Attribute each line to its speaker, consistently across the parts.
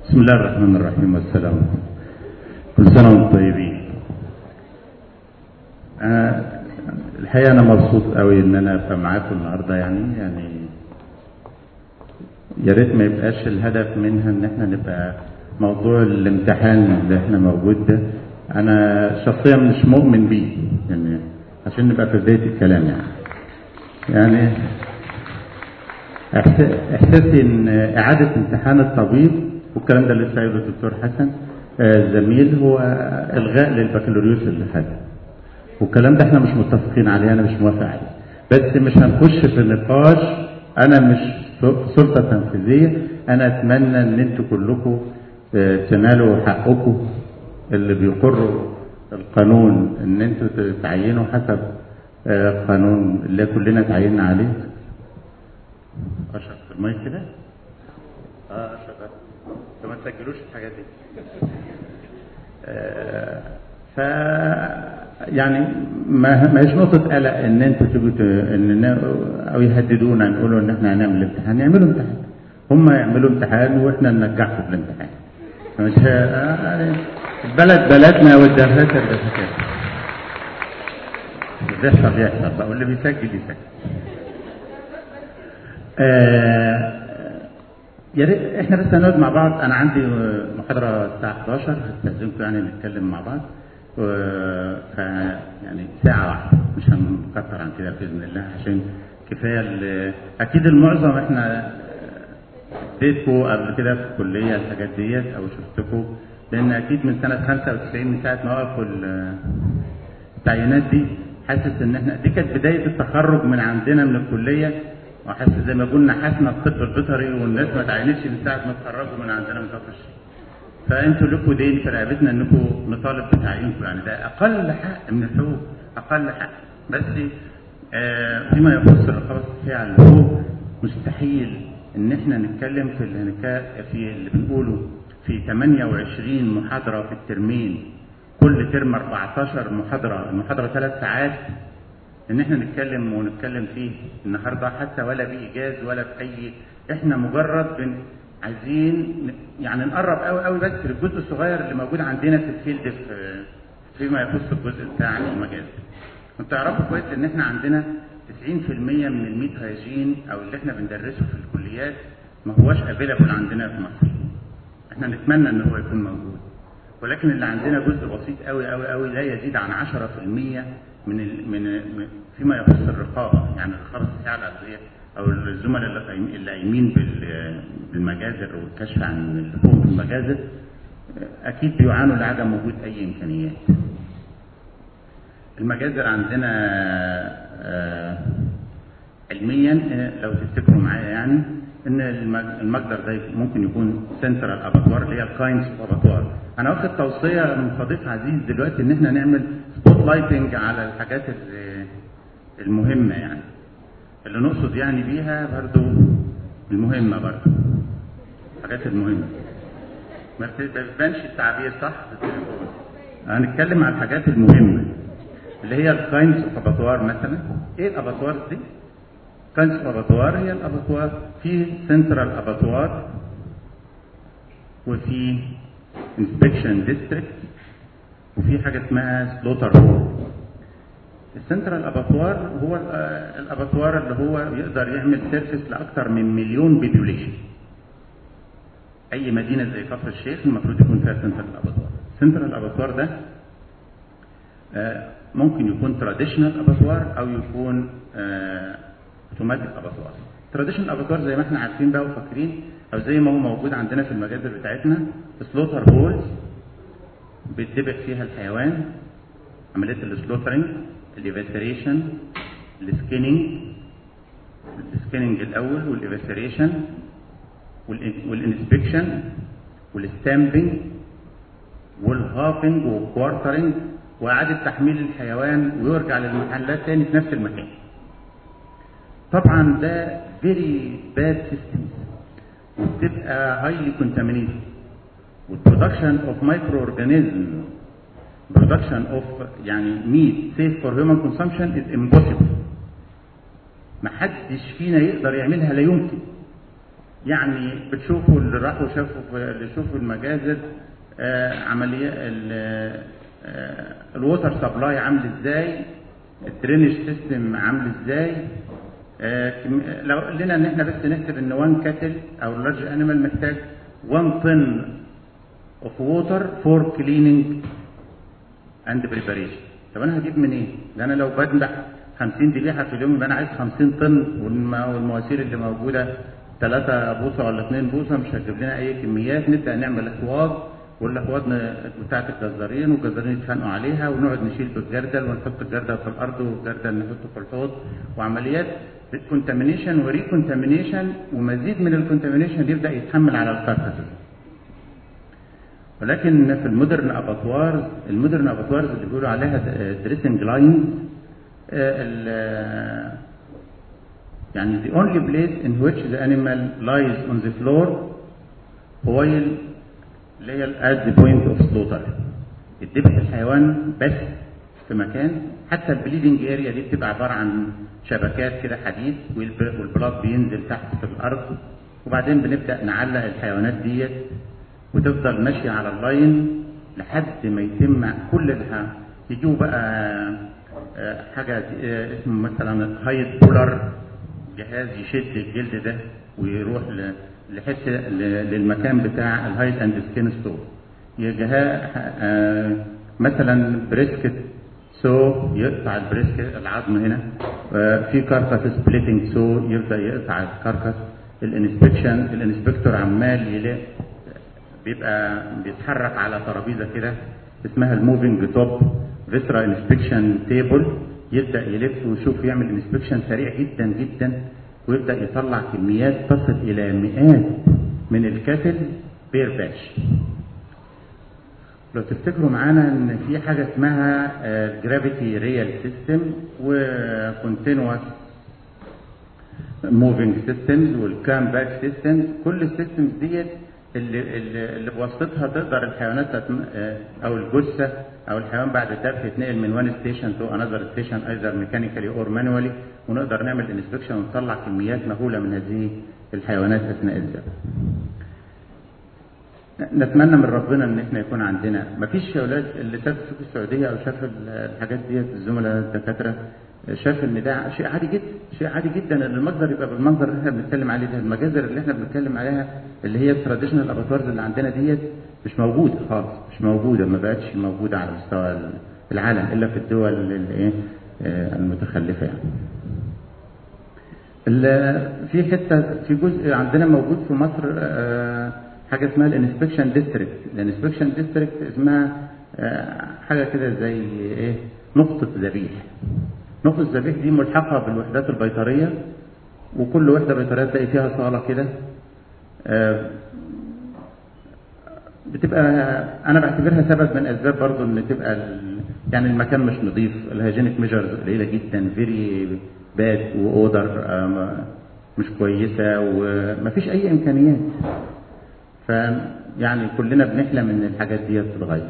Speaker 1: بسم الله الرحمن الرحيم والسلام كل سنة وانتم طيبين أنا الحقيقة أنا مبسوط قوي إن أنا أبقى معاكم النهاردة يعني يعني يا ريت ما يبقاش الهدف منها إن إحنا نبقى موضوع الامتحان اللي إحنا موجود ده أنا شخصيا مش مؤمن بيه يعني عشان نبقى في بداية الكلام يعني يعني إحسا- إحساسي إن إعادة امتحان الطبيب والكلام ده اللي قايله الدكتور حسن آه، زميل هو إلغاء للبكالوريوس اللي خده والكلام ده احنا مش متفقين عليه انا مش موافق عليه بس مش هنخش في نقاش انا مش سلطه تنفيذيه انا اتمنى ان انتوا كلكم آه، تنالوا حقكم اللي بيقروا القانون ان انتوا تعينوا حسب آه، قانون اللي كلنا تعيننا عليه اشرب في الميه كده اه اشرب انتوا ما تسجلوش الحاجات دي آه، ف يعني ما ما هيش نقطة قلق إن أنتوا تيجوا ت- إن أو يهددونا نقولوا إن إحنا هنعمل امتحان يعملوا امتحان هم يعملوا امتحان وإحنا ننجحكم في الامتحان مش آه، يعني البلد بلدنا والدكاترة دكاترة بيحصل يحصل بقى واللي بيسجل يسجل آه، يا ريت احنا بس هنقعد مع بعض انا عندي محاضره الساعه 11 هستاذنكم يعني نتكلم مع بعض و- ف يعني ساعه واحده مش هنكتر عن كده باذن الله عشان كفايه ال- اكيد المعظم احنا اديتكم قبل كده في الكليه الحاجات ديت او شفتكم لان اكيد من سنه 95 من ساعه ما وقفوا ال- التعيينات دي حاسس ان احنا دي كانت بدايه التخرج من عندنا من الكليه وحاسس زي ما قلنا حسنا الطب البيطري والناس ما تعينتش من ساعه ما اتخرجوا من عندنا من كفر الشيخ. فانتوا لكم دين في رقبتنا انكم نطالب بتعيينكم يعني ده اقل حق من الحقوق اقل حق بس آه فيما يخص الرقابه الصحيه على الحقوق مستحيل ان احنا نتكلم في اللي هنكا- في اللي بنقوله في 28 محاضره في الترمين كل ترم 14 محاضره المحاضره ثلاث ساعات ان احنا نتكلم ونتكلم فيه النهارده حتى ولا بايجاز ولا باي احنا مجرد بن عايزين ن- يعني نقرب قوي قوي بس للجزء الصغير اللي موجود عندنا في الفيلد في فيما يخص الجزء بتاع المجال. انتوا تعرفوا كويس ان احنا عندنا 90% من الميت هيجين او اللي احنا بندرسه في الكليات ما هواش افيلابل عندنا في مصر. احنا نتمنى ان هو يكون موجود. ولكن اللي عندنا جزء بسيط قوي قوي قوي لا يزيد عن 10% من ال... من من- فيما يخص الرقابه يعني الرقابه الصحيه العضويه او الزملاء اللي قايمين اللي قايمين بال... بالمجازر والكشف عن اللحوم في المجازر اكيد بيعانوا لعدم وجود اي امكانيات. المجازر عندنا آه، علميا آه، لو تفتكروا معايا يعني ان المج- المجدر ده ممكن يكون سنترال اباتوار اللي هي الكاينز اباتوار انا واخد توصيه من صديق عزيز دلوقتي ان احنا نعمل سبوت لايتنج على الحاجات ال- المهمه يعني اللي نقصد يعني بيها برضو المهمه برضو الحاجات المهمه ما بت- ما بتبانش التعبير صح في التليفون هنتكلم عن الحاجات المهمه اللي هي الكاينز اباتوار مثلا ايه الاباتوار دي كاينز اباتوار هي الاباتوار في سنترال اباتوار وفي انسبكشن ديستريكت وفي حاجه اسمها سلوتر هول السنترال اباتوار هو ال- آه، الاباتوار اللي هو يقدر يعمل سيرفيس لاكثر من مليون بيبيوليشن اي مدينه زي كفر الشيخ المفروض يكون فيها سنترال اباتوار سنترال اباتوار ده آه، ممكن يكون تراديشنال اباتوار او يكون اوتوماتيك اباتوار تراديشنال اباتوار زي ما احنا عارفين بقى وفاكرين او زي ما هو موجود عندنا في المجازر بتاعتنا سلوتر هولز بيتذبح فيها الحيوان عمليه السلوترنج الايفاسريشن السكيننج السكيننج الاول والايفاسريشن والانسبكشن والستامبنج والهافنج والكوارترنج واعاده تحميل الحيوان ويرجع للمحلات تاني في نفس المكان. طبعا ده فيري باد سيستم وبتبقى هايلي كونتامينيتد والبرودكشن اوف مايكرو اورجانيزم برودكشن اوف يعني ميت سيف فور هيومن كونسومشن از امبوسيبل ما حدش فينا يقدر يعملها لا يمكن يعني بتشوفوا اللي راحوا شافوا في- اللي شوفوا المجازر آه، عمليه ال- آه، الووتر سبلاي عامل ازاي الدرينج سيستم عامل ازاي آه، كم- لو قلنا ان احنا بس نحسب ان 1 كاتل او لارج انيمال محتاج 1 طن اوف ووتر فور كليننج اند بريباريشن طب انا هجيب منين؟ ده انا لو بذبح 50 ذبيحه في اليوم يبقى انا عايز 50 طن والم- والمواسير اللي موجوده 3 بوصه ولا 2 بوصه مش هتجيب لنا اي كميات نبدا نعمل احواض والاحواض ن- بتاعت الجزارين والجزارين يتخانقوا عليها ونقعد نشيل بالجردل ونحط الجردل في الارض والجردل نحطه في الحوض وعمليات كونتامينيشن وريكونتامينيشن ومزيد من الكونتامينيشن يبدا يتحمل على الكاركاسز ولكن في المودرن اباتوارز المودرن اباتوارز اللي بيقولوا عليها دريسنج لاين يعني the only place in which the animal lies on the floor while اللي هي at the point of slaughter يتذبح الحيوان بس في مكان حتى البليدنج اريا دي بتبقى عباره عن شبكات كده حديد والب- والبلاط بينزل تحت في الارض وبعدين بنبدا نعلق الحيوانات ديت وتفضل ماشيه على اللاين لحد ما يتم كل الها يجوا بقى آه، حاجه آه، اسمه مثلا هايد بولر جهاز يشد الجلد ده ويروح ل- لحته ل- للمكان بتاع الهايد اند سكين ستور جهاز مثلا بريسكت سو يقطع البريسكت العظم هنا آه، في كاركاس سبليتنج سو يبدا يقطع الكاركاس الانسبكشن الانسبكتور عمال يلاقي بيبقى بيتحرك على ترابيزه كده اسمها الموفينج توب فيسرا انسبكشن تيبل يبدا يلف ويشوف يعمل انسبكشن سريع جدا جدا ويبدا يطلع كميات تصل الى مئات من الكاتل بير باش لو تفتكروا معانا ان في حاجه اسمها جرافيتي ريال سيستم وكونتينوس موفينج سيستمز والكام باك سيستمز كل السيستمز ديت اللي اللي, اللي بواسطتها تقدر الحيوانات تتم... آه، او الجثه او الحيوان بعد الذبح يتنقل من وان ستيشن تو انذر ستيشن ايذر ميكانيكالي اور مانوالي ونقدر نعمل انسبكشن ونطلع كميات مهوله من هذه الحيوانات اثناء الذبح. نتمنى من ربنا ان احنا يكون عندنا مفيش يا اولاد اللي شاف في السعوديه او شاف الحاجات ديت الزملاء الدكاتره شاف ان ده شيء عادي جدا شيء عادي جدا ان المصدر يبقى بالمنظر اللي احنا بنتكلم عليه ده المجازر اللي احنا بنتكلم عليها اللي هي التراديشنال اباتوارز اللي عندنا ديت مش موجوده خالص مش موجوده ما بقتش موجوده على مستوى العالم الا في الدول اللي ايه آه، المتخلفه يعني ال- في حته في جزء عندنا موجود في مصر آه، حاجه اسمها الانسبكشن ديستريكت الانسبكشن ديستريكت اسمها آه، حاجه كده زي ايه نقطه ذبيح نقطه الذبيح دي ملحقه بالوحدات البيطريه وكل وحده بيطريه تلاقي فيها صاله كده آه، بتبقى انا بعتبرها سبب من اسباب برضو ان تبقى ال- يعني المكان مش نظيف الهيجينيك ميجرز قليله جدا فيري باد واودر مش كويسه ومفيش اي امكانيات ف يعني كلنا بنحلم ان الحاجات دي تتغير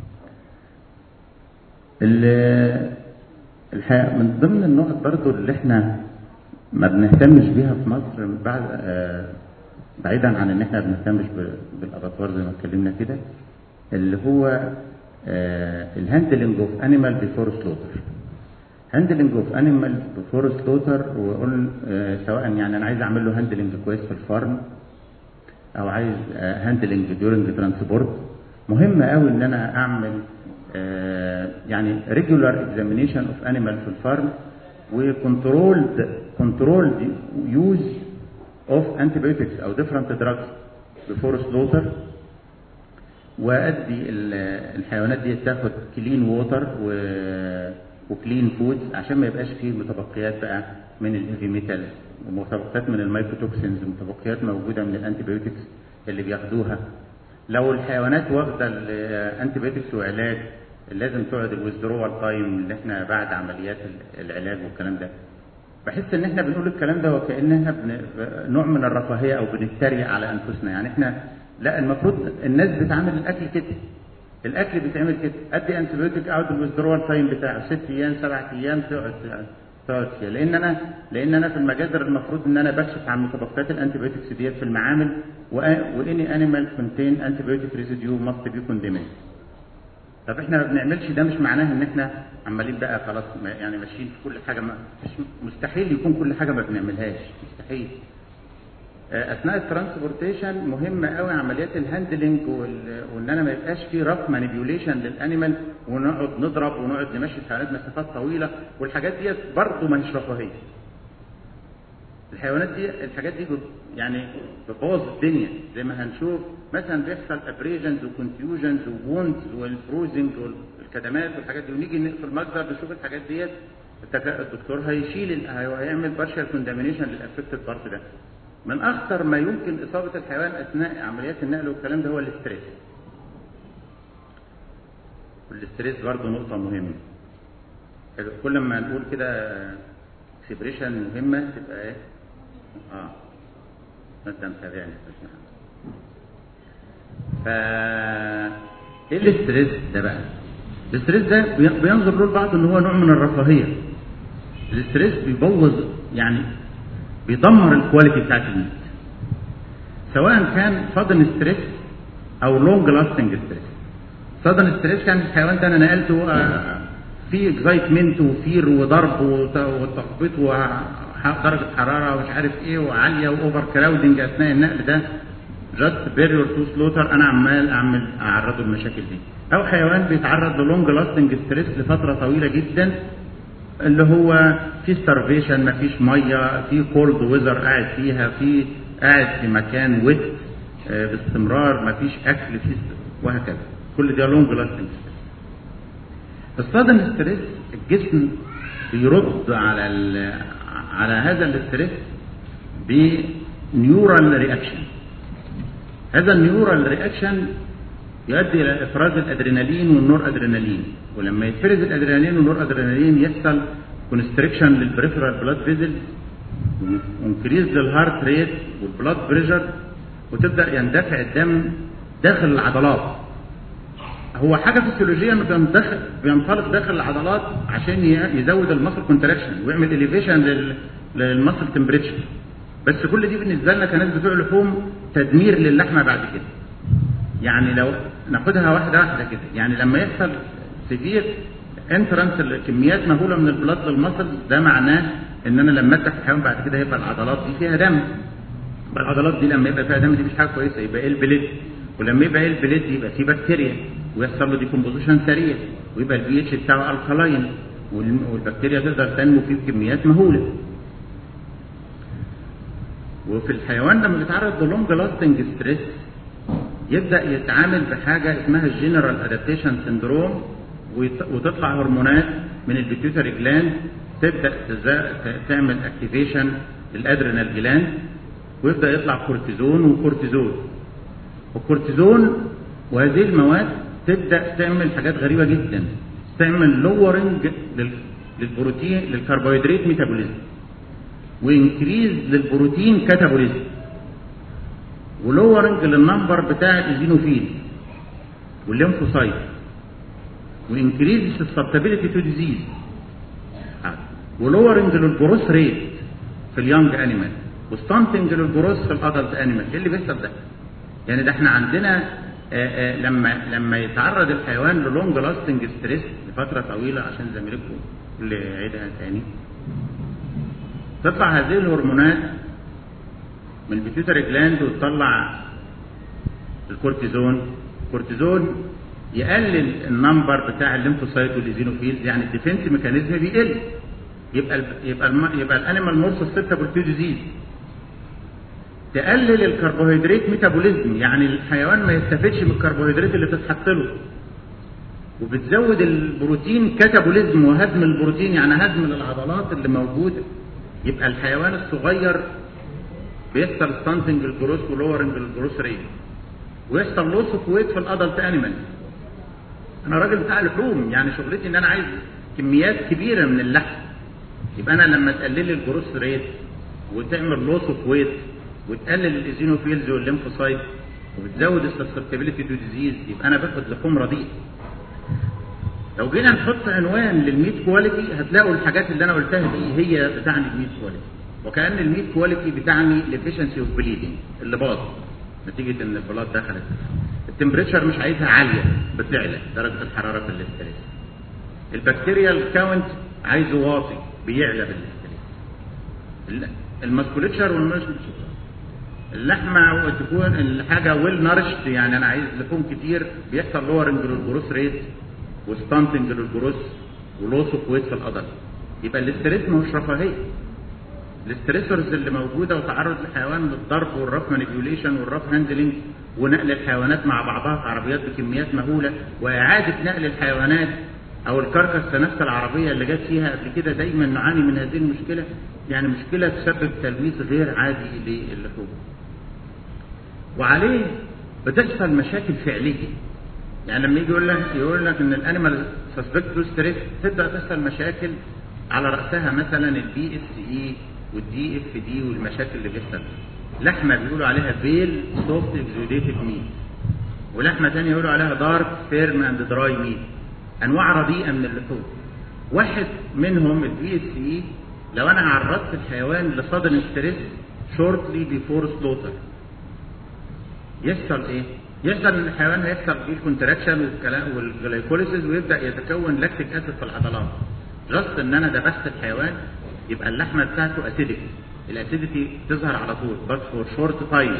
Speaker 1: ال- الحقيقة من ضمن النقط برضو اللي احنا ما بنهتمش بيها في مصر بعد آه، بعيدا عن ان احنا ما بنهتمش ب- بالاباطوار زي ما اتكلمنا كده اللي هو الهاندلنج اوف انيمال بيفور سلوتر هاندلنج اوف انيمال بيفور سلوتر وقول آه، سواء يعني انا عايز اعمل له هاندلنج كويس في الفارم او عايز هاندلنج ديورنج ترانسبورت مهم قوي ان انا اعمل آه، يعني ريجولار اكزامينيشن اوف انيمال في الفارم وكنترولد كنترولد يوز اوف انتيبيوتكس او ديفرنت دراجز بيفور سلوتر وادي ال- الحيوانات دي تاخد كلين ووتر وكلين فود عشان ما يبقاش فيه متبقيات بقى من الهيفي ميتال ومتبقيات من المايكوتوكسينز ومتبقيات موجوده من الانتيبيوتكس اللي بياخدوها لو الحيوانات واخده الانتيبيوتكس وعلاج لازم تقعد الويزدرول تايم اللي احنا بعد عمليات ال- العلاج والكلام ده بحس ان احنا بنقول الكلام ده وكانها بن... نوع من الرفاهيه او بنتريق على انفسنا يعني احنا لا المفروض الناس بتعمل الاكل كده الاكل بيتعمل كده ادي انتبيوتيك اقعد الويزدرول تايم بتاعه ست ايام سبع ايام تقعد تواتية لان انا لان انا في المجازر المفروض ان انا بكشف عن متبقيات الانتيبيوتكس ديت في المعامل واني انيمال كونتين انتيبيوتيك ريزيديو ماست بي كونديمنت طب احنا ما بنعملش ده مش معناه ان احنا عمالين بقى خلاص يعني ماشيين في كل حاجه ما مش مستحيل يكون كل حاجه ما بنعملهاش مستحيل اثناء الترانسبورتيشن مهم قوي عمليات الهاندلنج وان انا ما يبقاش في رف مانيبيوليشن للانيمال ونقعد نضرب ونقعد نمشي الحيوانات مسافات طويله والحاجات ديت برضه ما هيش رفاهيه الحيوانات دي الحاجات دي يعني بتبوظ الدنيا زي ما هنشوف مثلا بيحصل ابريجنز وكونفيوجنز ووندز والفروزنج والكدمات والحاجات دي ونيجي في المجزر نشوف الحاجات ديت الدكتور هيشيل هيعمل بارشال كوندامينيشن للافكتد بارت ده من اخطر ما يمكن اصابه الحيوان اثناء عمليات النقل والكلام ده هو الاستريس والاستريس برضه نقطه مهمه كل ما نقول كده سيبريشن مهمه تبقى ايه اه انت متابعني ف ايه الاستريس ده بقى الاستريس ده بينظر له البعض ان هو نوع من الرفاهيه الاستريس بيبوظ يعني بيدمر الكواليتي بتاعت الميت سواء كان صدن ستريس او لونج لاستنج ستريس صدن ستريس كان الحيوان ده انا نقلته في اكزايتمنت وفير وضرب وتخبيط ودرجه حراره ومش عارف ايه وعاليه واوفر كراودنج اثناء النقل ده جاست بيريور تو سلوتر انا عمال اعمل اعرضه للمشاكل دي او حيوان بيتعرض للونج لاستنج ستريس لفتره طويله جدا اللي هو في ستارفيشن مفيش ميه في كولد ويزر قاعد فيها في قاعد في مكان ويت باستمرار مفيش اكل في وهكذا كل ده لونج لاستنج الصدم ستريس الجسم بيرد على على هذا الاستريس بنيورال رياكشن هذا النيورال رياكشن يؤدي الى افراز الادرينالين والنور ادرينالين ولما يتفرز الادرينالين والنور ادرينالين يحصل كونستريكشن للبريفرال بلاد فيزل وانكريز للهارت ريت والبلاد بريشر وتبدا يندفع الدم داخل العضلات هو حاجه فسيولوجيه انه بيندخل بينطلق داخل العضلات عشان يزود المسل كونتراكشن ويعمل اليفيشن للمسل تمبريتشر بس كل دي بالنسبه لنا كناس بتوع لحوم تدمير للحمه بعد كده يعني لو ناخدها واحده واحده كده يعني لما يحصل سيفير انترنس كميات مهوله من البلاد للمصل ده معناه ان انا لما افتح الحيوان بعد كده هيبقى العضلات دي فيها دم يبقى العضلات دي لما يبقى فيها دم دي مش حاجه كويسه يبقى ايه البليد ولما يبقى ايه البليد يبقى فيه بكتيريا ويحصل له ديكومبوزيشن سريع ويبقى البي اتش بتاعه الكلاين والبكتيريا تقدر تنمو فيه بكميات مهوله وفي الحيوان لما بيتعرض للونج لاستنج ستريس يبدا يتعامل بحاجه اسمها الجنرال ادابتيشن سندروم وتطلع هرمونات من البيتيوتري جلاند تبدا تعمل اكتيفيشن للادرينال جلاند ويبدا يطلع كورتيزون وكورتيزول والكورتيزون وهذه المواد تبدا تعمل حاجات غريبه جدا تعمل لورنج للبروتين للكربوهيدرات ميتابوليزم وانكريز للبروتين كاتابوليزم ولورنج للنمبر بتاع الزينوفيل والليمفوسايت وانكريز سسبتابيلتي تو ديزيز ولورنج للجروس ريت في اليونج انيمال وستانتنج للجروس في الادلت انيمال ايه اللي بيحصل ده؟ يعني ده احنا عندنا آآ آآ لما لما يتعرض الحيوان للونج لاستنج ستريس لفتره طويله عشان زميلكم اللي عيدها تاني تطلع هذه الهرمونات من البيتيوتري جلاند وتطلع الكورتيزون الكورتيزون يقلل النمبر بتاع الليمفوسايت والايزينوفيلز يعني الديفنس ميكانيزم بيقل يبقى ال يبقى ال يبقى الانيمال مور سسبتبل تو ديزيز تقلل الكربوهيدرات ميتابوليزم يعني الحيوان ما يستفدش من الكربوهيدرات اللي بتتحط له وبتزود البروتين كاتابوليزم وهدم البروتين يعني هدم للعضلات اللي موجوده يبقى الحيوان الصغير بيحصل ستانتنج الجروس ولورنج الجروس ريت ويحصل لوس اوف ويت في الادلت انيمال انا راجل بتاع لحوم يعني شغلتي ان انا عايز كميات كبيره من اللحم يبقى انا لما تقلل لي الجروس ريت وتعمل لوس اوف ويت وتقلل الايزينوفيلز والليمفوسايت وبتزود السسبتابيلتي تو ديزيز يبقى انا باخد لحوم رديء لو جينا نحط عنوان للميت كواليتي هتلاقوا الحاجات اللي انا قلتها دي هي بتعني الميت كواليتي وكأن الميت كواليتي بتعني الافشنسي اوف بليدنج اللي باظ نتيجة ان البلاد دخلت التمبريتشر مش عايزها عالية بتعلى درجة الحرارة في الاستريس البكتيريال كاونت عايزه واطي بيعلى بالاستريس الماسكوليتشر والماسكوليتشر اللحمة تكون الحاجة ويل نارشت يعني انا عايز لحوم كتير بيحصل لورنج للجروس ريت وستانتنج للجروس ولوس اوف ويت في القدر يبقى الاستريس مش رفاهيه الاستريسورز اللي موجوده وتعرض الحيوان للضرب والرف مانيبيوليشن والرف هاندلنج ونقل الحيوانات مع بعضها في عربيات بكميات مهوله واعاده نقل الحيوانات او الكركس في نفس العربيه اللي جت فيها قبل كده دايما نعاني من هذه المشكله يعني مشكله تسبب تلويث غير عادي للحوم وعليه بتحصل مشاكل فعليه يعني لما يجي يقول لك يقول لك ان الانيمال سسبكت تو ستريس تبدا تحصل مشاكل على راسها مثلا البي اس اي والدي اف دي والمشاكل اللي بيحصل لحمه بيقولوا عليها بيل سوفت اكزوديتد ميت ولحمه ثانيه يقولوا عليها دارك فيرم اند دراي ميت انواع رديئه من اللحوم واحد منهم البي اس اي لو انا عرضت الحيوان لصدمه ستريس شورتلي بيفور سلوتر يحصل ايه؟ يحصل ان الحيوان هيحصل فيه الكونتراكشن والكلام والجلايكوليسيس ويبدا يتكون لاكتيك اسيد في العضلات جاست ان انا ذبحت الحيوان يبقى اللحمه بتاعته اسيدك الاسيديتي تظهر على طول بس فور شورت تايم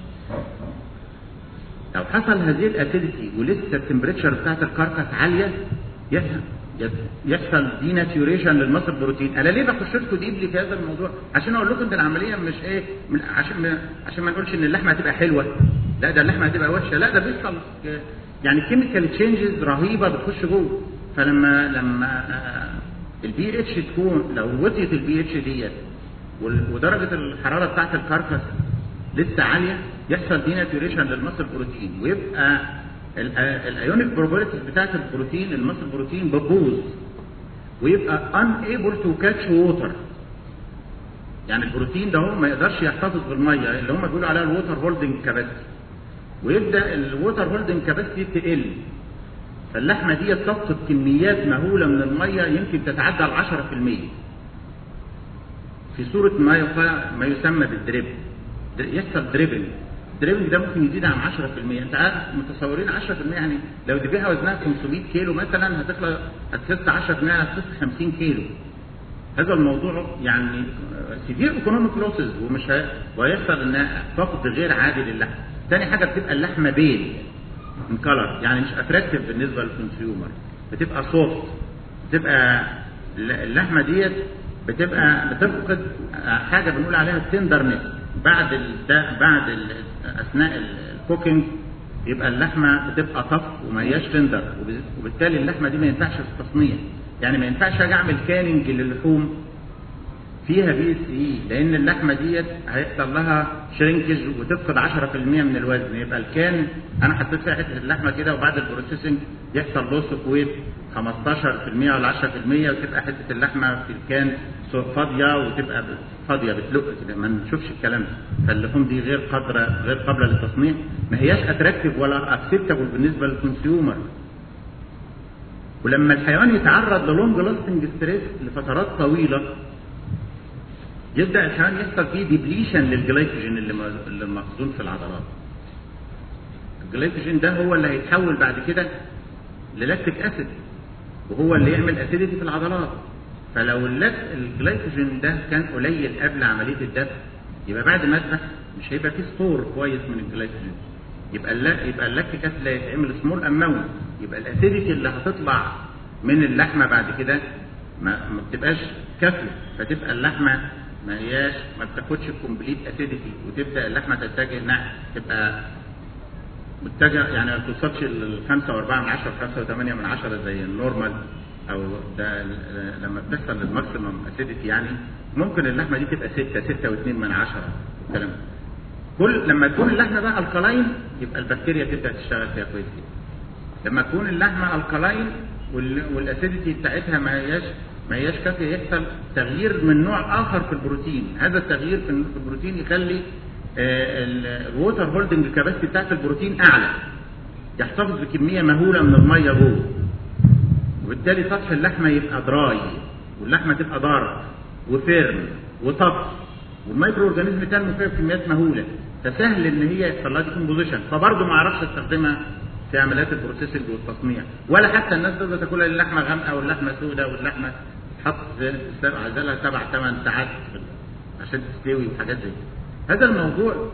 Speaker 1: لو حصل هذه الاسيديتي ولسه التمبريتشر بتاعت الكركس عاليه يحصل دي ناتيوريشن للمصل بروتين انا ليه بخش لكم ديبلي في هذا الموضوع عشان اقول لكم ان العمليه مش ايه من عشان ما عشان ما نقولش ان اللحمه هتبقى حلوه لا ده اللحمه هتبقى وحشه لا ده بيحصل يعني كيميكال تشينجز رهيبه بتخش جوه فلما لما البي اتش تكون لو وطيت البي اتش ديت ودرجه الحراره بتاعت الكركس لسه عاليه يحصل دي ناتيوريشن للمصل بروتين ويبقى الايونيك بروبرتيز بتاعت البروتين المصل بروتين بتبوظ ويبقى unable to catch water يعني البروتين ده هو ما يقدرش يحتفظ بالميه اللي هم بيقولوا عليها الووتر هولدنج كاباسيتي ويبدا الووتر هولدنج كاباسيتي تقل فاللحمه دي تفقد كميات مهوله من الميه يمكن تتعدى ال 10% في صوره ما ما يسمى بالدريب يحصل دريبنج الدريبنج ده ممكن يزيد عن 10% انت عارف متصورين 10% يعني لو دبيحه وزنها 500 كيلو مثلا هتطلع هتخس 10% هتخس 50 كيلو هذا الموضوع يعني سيفير ايكونوميك لوسز ومش ويحصل ان فقد غير عادي للحم ثاني حاجه بتبقى اللحمه بيل من كلر يعني مش اتراكتيف بالنسبه للكونسيومر بتبقى سوفت بتبقى اللحمه ديت بتبقى بتفقد حاجه بنقول عليها التندرنس بعد ال بعد ال اثناء الكوكينج يبقى اللحمه بتبقى طف وما هياش تندر وبالتالي اللحمه دي ما ينفعش في التصنيع يعني ما ينفعش اجي اعمل كاننج للحوم فيها بي اس اي لان اللحمه ديت هيحصل لها شرينكج وتفقد 10% من الوزن يبقى الكان انا حطيت فيها حته اللحمه كده وبعد البروسيسنج يحصل لوس اوف ويت 15% ولا 10% وتبقى حته اللحمه في الكان فاضيه وتبقى فاضيه بتلق كده ما نشوفش الكلام ده فاللحوم دي غير قادره غير قابله للتصنيع ما هياش اتراكتيف ولا اكسبتابل بالنسبه للكونسيومر ولما الحيوان يتعرض للونج لاستنج ستريس لفترات طويله يبدا الحيوان يحصل فيه ديبليشن للجلايكوجين اللي اللي مخزون في العضلات الجلايكوجين ده هو اللي هيتحول بعد كده للاكتيك اسيد وهو اللي يعمل اسيديتي في العضلات فلو الجلايكوجين ده كان قليل قبل عمليه الدفع يبقى بعد ما اذبح مش هيبقى فيه ستور كويس من الجلايكوجين يبقى اللا يبقى اللاكتيك اسيد اللي هيتعمل سمول اماونت يبقى الاسيديتي اللي هتطلع من اللحمه بعد كده ما, ما بتبقاش كافيه فتبقى اللحمه ما هياش ما بتاخدش الكومبليت اسيديتي وتبدا اللحمه تتجه انها تبقى متجه يعني ما توصلش ل 5 و4 من 10 5 و8 من 10 زي النورمال او ده لما بتحصل للماكسيمم اسيديتي يعني ممكن اللحمه دي تبقى 6 6 و2 من 10 الكلام كل لما تكون اللحمه بقى الكلاين يبقى البكتيريا تبدا تشتغل فيها كويس جدا لما تكون اللحمه الكلاين والاسيديتي بتاعتها ما هياش ما هياش كافيه يحصل تغيير من نوع اخر في البروتين هذا التغيير في البروتين يخلي الووتر هولدنج كاباسيتي بتاعت البروتين اعلى يحتفظ بكميه مهوله من الميه جوه وبالتالي سطح اللحمه يبقى دراي واللحمه تبقى دارك وفيرم وطف والمايكرو اورجانيزم تنمو فيها بكميات مهوله فسهل ان هي يحصل لها ديكومبوزيشن فبرضه ما اعرفش استخدمها في عمليات البروسيسنج والتصنيع ولا حتى الناس تقدر تاكلها اللحمه غامقه واللحمه سوداء واللحمه تحط عايزه لها سبع ثمان ساعات عشان تستوي وحاجات زي كده هذا الموضوع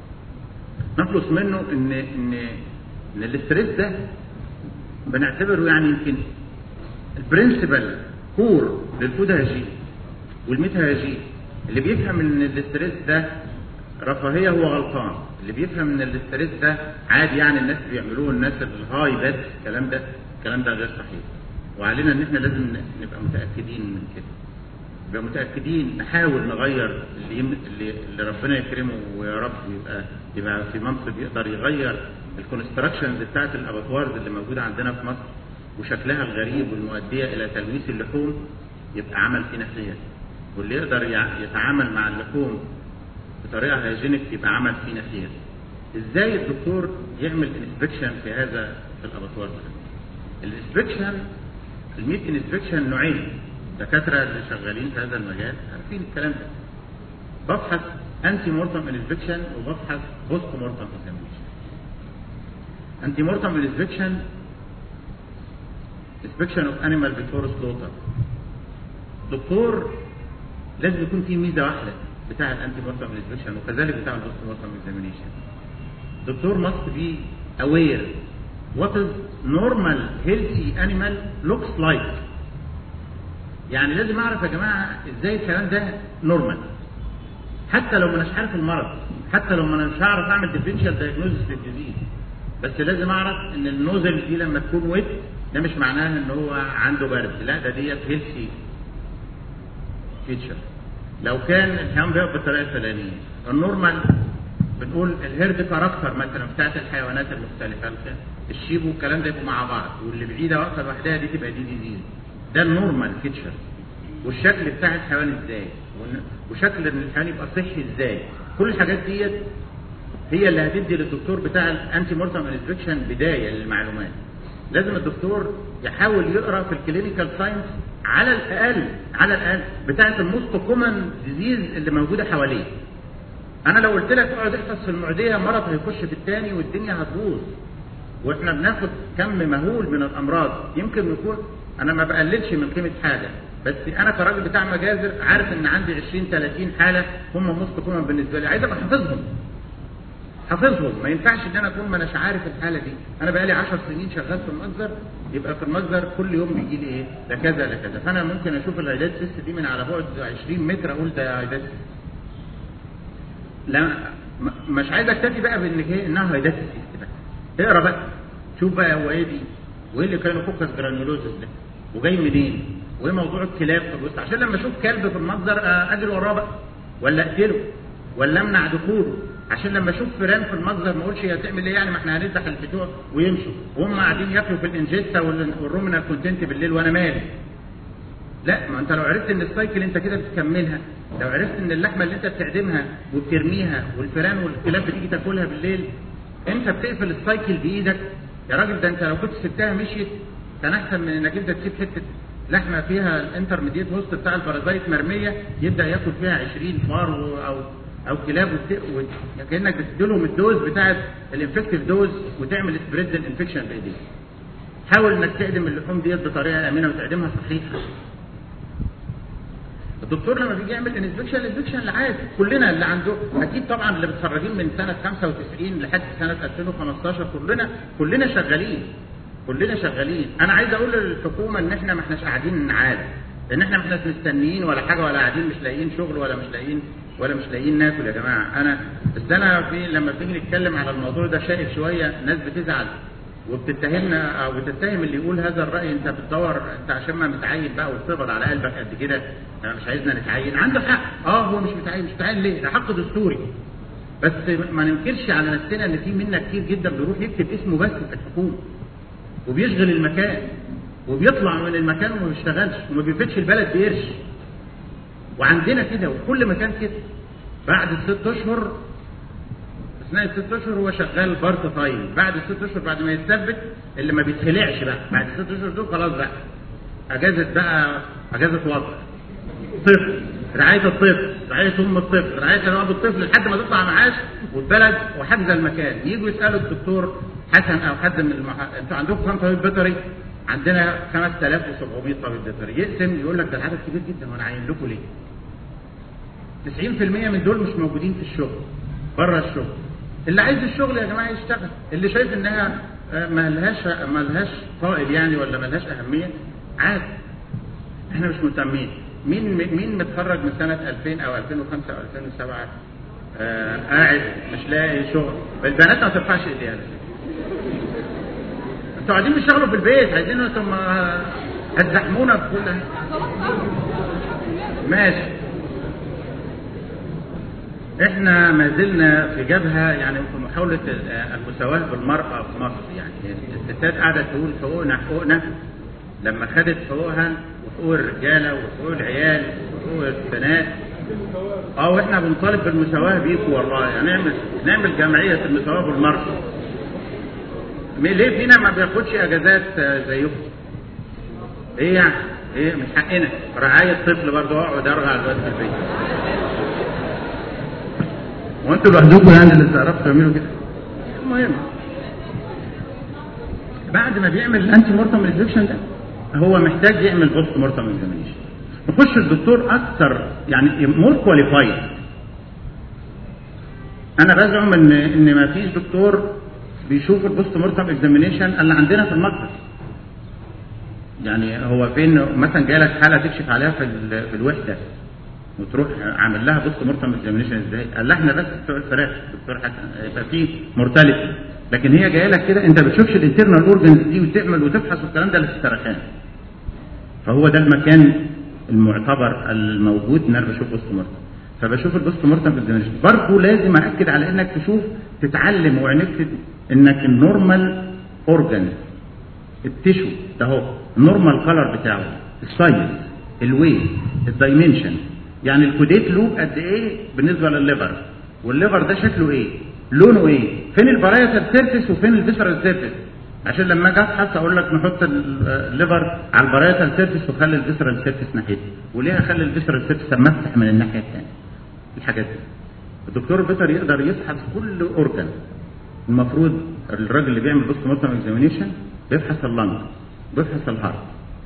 Speaker 1: نخلص منه ان ان ان الاستريس ده بنعتبره يعني يمكن البرنسبل كور للفود هيجين والميت هيجين اللي بيفهم ان الاستريس ده رفاهيه هو غلطان اللي بيفهم ان الاستريس ده عادي يعني الناس بيعملوه الناس الهاي بس الكلام ده الكلام ده غير صحيح وعلينا ان احنا لازم نبقى متاكدين من كده نبقى متاكدين نحاول نغير اللي يم... اللي, اللي ربنا يكرمه ويا رب يبقى يبقى في منصب يقدر يغير الكونستراكشنز بتاعت الاباتوارز اللي موجوده عندنا في مصر وشكلها الغريب والمؤديه الى تلويث اللحوم يبقى عمل فينا خير واللي يقدر يتعامل مع اللحوم بطريقه هيجينيك يبقى عمل فينا خير ازاي الدكتور يعمل انسبكشن في هذا في الاباتوار الانسبكشن الميت انسبكشن نوعين دكاتره اللي شغالين في هذا المجال عارفين الكلام ده ببحث انتي مورتم انسبكشن وببحث بوست مورتم اكزامينشن انتي مورتم انسبكشن inspection of animal before slaughter دكتور لازم يكون في ميزه واحده بتاع الانتي مورتم انسبكشن وكذلك بتاع البوست مورتم اكزامينشن دكتور must be aware what is normal healthy animal looks like يعني لازم اعرف يا جماعه ازاي الكلام ده نورمال حتى لو ما اناش عارف المرض حتى لو ما انا مش هعرف اعمل ديفرنشال دايجنوزس للديزيز بس لازم اعرف ان النوزل دي لما تكون ويت ده مش معناه ان هو عنده برد لا ده ديت هيلثي فيتشر لو كان الحيوان بيقف بالطريقه الفلانيه النورمال بنقول الهيرد كاركتر مثلا بتاعت الحيوانات المختلفه الشيب والكلام ده يبقوا مع بعض واللي بعيده واقفه لوحدها دي تبقى دي ديزيز ده النورمال فيتشر والشكل بتاع الحيوان ازاي وشكل ان الحيوان يبقى صحي ازاي كل الحاجات ديت هي اللي هتدي للدكتور بتاع الانتي مورتم انسبكشن بدايه للمعلومات لازم الدكتور يحاول يقرا في الكلينيكال ساينس على الاقل على الاقل بتاعه الموست كومن ديزيز اللي موجوده حواليه انا لو قلت لك اقعد احفظ في المعديه مرض هيخش في الثاني والدنيا هتبوظ واحنا بناخد كم مهول من الامراض يمكن يكون انا ما بقللش من قيمه حاجه بس انا كراجل بتاع مجازر عارف ان عندي 20 30 حاله هم موست كومن بالنسبه لي عايز ابقى حافظهم حافظهم ما ينفعش ان انا اكون ما اناش عارف الحاله دي انا بقالي 10 سنين شغال في المجزر يبقى في المجزر كل يوم بيجي لي ايه ده كذا ده كذا فانا ممكن اشوف العيادات سيست دي من على بعد 20 متر اقول ده عيادات لا مش عايز اكتفي بقى بان هي انها عيادات سيست بس اقرا بقى شوف بقى هو ايه دي وايه اللي كانوا فوكس جرانيولوزس ده وجاي منين وايه موضوع الكلاب في الوسط عشان لما اشوف كلب في المنظر اجري وراه بقى ولا اقتله ولا امنع دخوله عشان لما اشوف فيران في المجزر ما اقولش هي هتعمل ايه يعني ما احنا هنفتح الفتوح ويمشوا وهم قاعدين ياكلوا في الانجيستا والرومينال كونتنت بالليل وانا مالي لا ما انت لو عرفت ان السايكل انت كده بتكملها لو عرفت ان اللحمه اللي انت بتعدمها وبترميها والفيران والكلاب بتيجي تاكلها بالليل انت بتقفل السايكل بايدك يا راجل ده انت لو كنت سبتها مشيت كان احسن من انك انت تسيب حته لحمه فيها الانترميديت وسط بتاع البارازايت مرميه يبدا ياكل فيها 20 فار او او كلاب وت... و... كانك بتدي لهم الدوز بتاعت الانفكتيف دوز وتعمل سبريد الانفكشن بايديك حاول انك تعدم اللحوم ديت بطريقه امنه وتعدمها صحيحه الدكتور لما بيجي يعمل انسبكشن الانسبكشن العادي كلنا اللي عنده اكيد طبعا اللي متخرجين من سنه 95 لحد سنه 2015 كلنا كلنا شغالين كلنا شغالين انا عايز اقول للحكومه ان احنا ما احناش قاعدين نعاد ان احنا ما احناش مستنيين ولا حاجه ولا قاعدين مش لاقيين شغل ولا مش لاقيين ولا مش لاقيين ناكل يا جماعه انا بس انا في لما بنيجي نتكلم على الموضوع ده شائك شويه ناس بتزعل وبتتهمنا او بتتهم اللي يقول هذا الراي انت بتدور انت عشان ما متعين بقى وتقبض على قلبك قد كده انا مش عايزنا نتعين عنده حق اه هو مش متعين مش متعين ليه ده حق دستوري بس ما ننكرش على نفسنا ان في منا كتير جدا بيروح يكتب اسمه بس في الحكومه وبيشغل المكان وبيطلع من المكان وما بيشتغلش وما بيفيدش البلد بقرش وعندنا كده وكل مكان كده بعد الست اشهر اثناء الست اشهر هو شغال بارت تايم بعد الست اشهر بعد ما يتثبت اللي ما بيتخلعش بقى بعد الست اشهر دول خلاص بقى اجازه بقى اجازه وضع طفل رعايه الطفل رعايه ام الطفل رعايه اب الطفل لحد ما تطلع معاش والبلد وحجز المكان يجوا يسالوا الدكتور حسن او حد من المح... انتوا عندكم كام طبيب بيطري؟ عندنا 5700 طبيب بيطري يقسم يقول لك ده العدد كبير جدا وانا عاين لكم ليه؟ 90% من دول مش موجودين في الشغل بره الشغل اللي عايز الشغل يا جماعه يشتغل اللي شايف انها ما لهاش ما لهاش فائض يعني ولا ما لهاش اهميه عادي احنا مش مهتمين مين مين متخرج من سنه 2000 او 2005 او 2007 آه قاعد مش لاقي شغل البنات ما ترفعش ايديها انتوا قاعدين بتشتغلوا في البيت عايزين انتم هتزحمونا بكل ماشي احنا ما زلنا في جبهه يعني في محاوله المساواه بالمراه في مصر يعني الستات قاعده تقول حقوقنا حقوقنا لما خدت حقوقها وحقوق الرجاله وحقوق العيال وحقوق البنات اه واحنا بنطالب بالمساواه بيكم والله يعني نعمل نعمل جمعيه المساواه بالمراه ليه فينا ما بياخدش اجازات زيكم؟ ايه يعني؟ ايه من حقنا رعايه طفل برضه اقعد ارغع الواد في البيت وانتوا لوحدكم يعني اللي تعرفوا تعملوا كده المهم بعد ما بيعمل الانتي مورتم ريفليكشن ده هو محتاج يعمل بوست مورتم اكزامينيشن يخش الدكتور اكثر يعني مور كواليفايد انا بزعم ان ان ما فيش دكتور بيشوف البوست مورتم اكزامينيشن اللي عندنا في المكتب يعني هو فين مثلا جاي لك حاله تكشف عليها في في الوحده وتروح عامل لها بوست مورتم اكزامينيشن ازاي؟ قال لها احنا بس بتوع الفراخ دكتور حسن يبقى في مورتاليتي لكن هي جايه لك كده انت ما بتشوفش الانترنال اورجنز دي وتعمل وتبحث والكلام ده للسرطان فهو ده المكان المعتبر الموجود ان انا بشوف بوست مورتم فبشوف البوست مورتم اكزامينيشن برضه لازم اكد على انك تشوف تتعلم وعينك انك النورمال اورجن التشو ده اهو النورمال كلر بتاعه السايز الويت الدايمنشن يعني الكوديت لوب قد ايه بالنسبه للليفر والليفر ده شكله ايه لونه ايه فين البرايتال سيرفيس وفين الفيسرال سيرفيس عشان لما اجي ابحث اقول لك نحط الليفر على البرايتال سيرفيس وخلي الفيسرال سيرفيس ناحيتي وليه اخلي الفيسرال سيرفيس لما افتح من الناحيه الثانيه الحاجات دي الدكتور البيطري يقدر يفحص كل اورجن المفروض الراجل اللي بيعمل بوست مورتم اكزامينيشن بيفحص اللنج بيفحص الهارت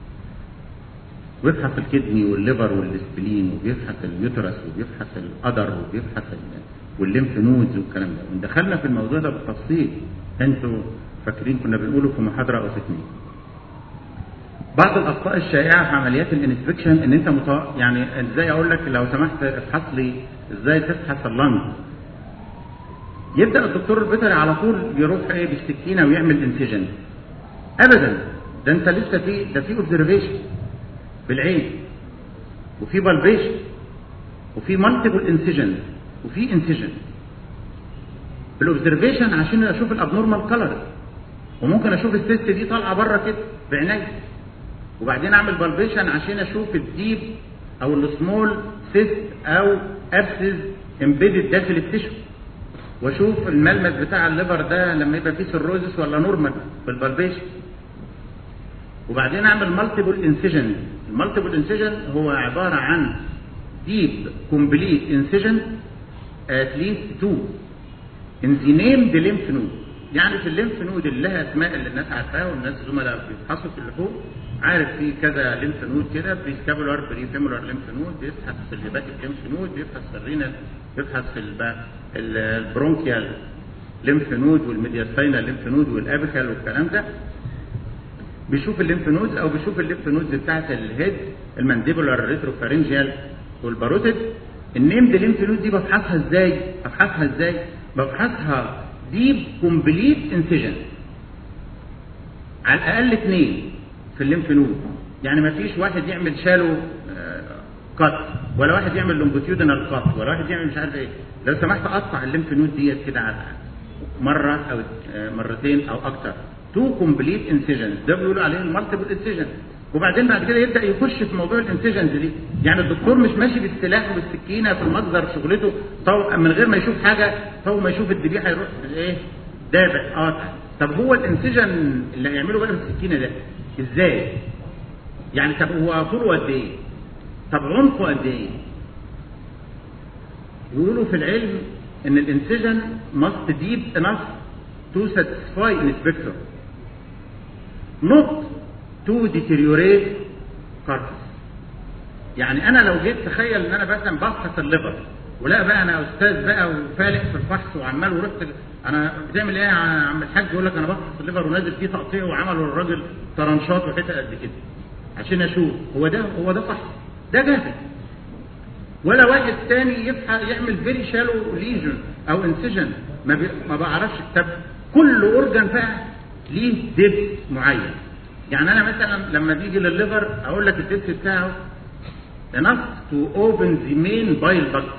Speaker 1: ويبحث الكدني والليفر والسبلين وبيبحث اليوترس وبيبحث القدر وبيبحث والليمف نودز والكلام ده ودخلنا في الموضوع ده بالتفصيل انتوا فاكرين كنا بنقوله في محاضره او في اثنين بعض الاخطاء الشائعه في عمليات الانسبكشن ان انت متوقع يعني ازاي اقول لك لو سمحت افحص لي ازاي تفحص اللنج يبدا الدكتور البيطري على طول يروح ايه بالسكينه ويعمل انسجن ابدا ده انت لسه في ده في اوبزرفيشن بالعين وفي بالبيشن وفي مالتيبل انسجن وفي انسجن بالاوبزرفيشن عشان اشوف الابنورمال كلر وممكن اشوف السيست دي طالعه بره كده بعيني وبعدين اعمل بالبيشن عشان اشوف الديب او السمول سيست او ابسز امبيدد داخل التشو واشوف الملمس بتاع الليفر ده لما يبقى فيه سيروزس ولا نورمال بالبالبيشن وبعدين اعمل مالتيبل انسجن المالتيبل انسجن هو عباره عن ديب كومبليت انسجن ات ليست تو ان ذا نيم ذا ليمف نود يعني في الليمف نود اللي لها اسماء اللي الناس عارفاها والناس زملاء بيفحصوا في اللحوم عارف في كذا ليمف نود كده بري سكابولار بري فيمولار ليمف نود بيفحص في الهيباتيك ليمف نود بيفحص في الرينال بيفحص في البرونكيال ليمف نود والميدياستاينال ليمف نود والابيكال والكلام ده بيشوف الليمف نودز او بيشوف الليمف نودز بتاعت الهيد المانديبولار ريتروفارنجيال والباروتيد النيم دي ليمف نود دي بفحصها ازاي؟ بفحصها ازاي؟ بفحصها ديب كومبليت انسجن على الاقل اثنين في الليمف نود يعني ما فيش واحد يعمل شالو كات ولا واحد يعمل لونجيتيودنال كات ولا واحد يعمل مش عارف ايه لو سمحت اقطع الليمف نود ديت كده على مره او مرتين او اكتر تو كومبليت انسجنز ده بيقولوا عليه المالتيبل انسجن وبعدين بعد كده يبدا يخش في موضوع الانسجنز دي يعني الدكتور مش ماشي بالسلاح وبالسكينه في المصدر شغلته طو من غير ما يشوف حاجه طو ما يشوف الذبيحه يروح ايه دابع قاطع طب هو الانسجن اللي هيعمله بقى بالسكينه ده ازاي يعني طب هو طوله قد ايه طب عمقه قد ايه يقولوا في العلم ان الانسجن must deep enough to satisfy inspector not to deteriorate carcass يعني انا لو جيت تخيل ان انا مثلا بفحص الليفر ولا بقى انا استاذ بقى وفالح في الفحص وعمال ورحت انا بتعمل ايه يا عم الحاج يقول لك انا بفحص الليفر ونازل فيه تقطيع وعملوا الراجل طرنشات وحتت قد كده عشان اشوف هو ده هو ده صح ده جاهز ولا واحد تاني يفحص يعمل فيري شالو ليجن او انسجن ما, بي ما بعرفش طب كل اورجان بقى ليه ديبس معين يعني انا مثلا لما بيجي للليفر اقول لك الديبس بتاعه enough to open the main bile duct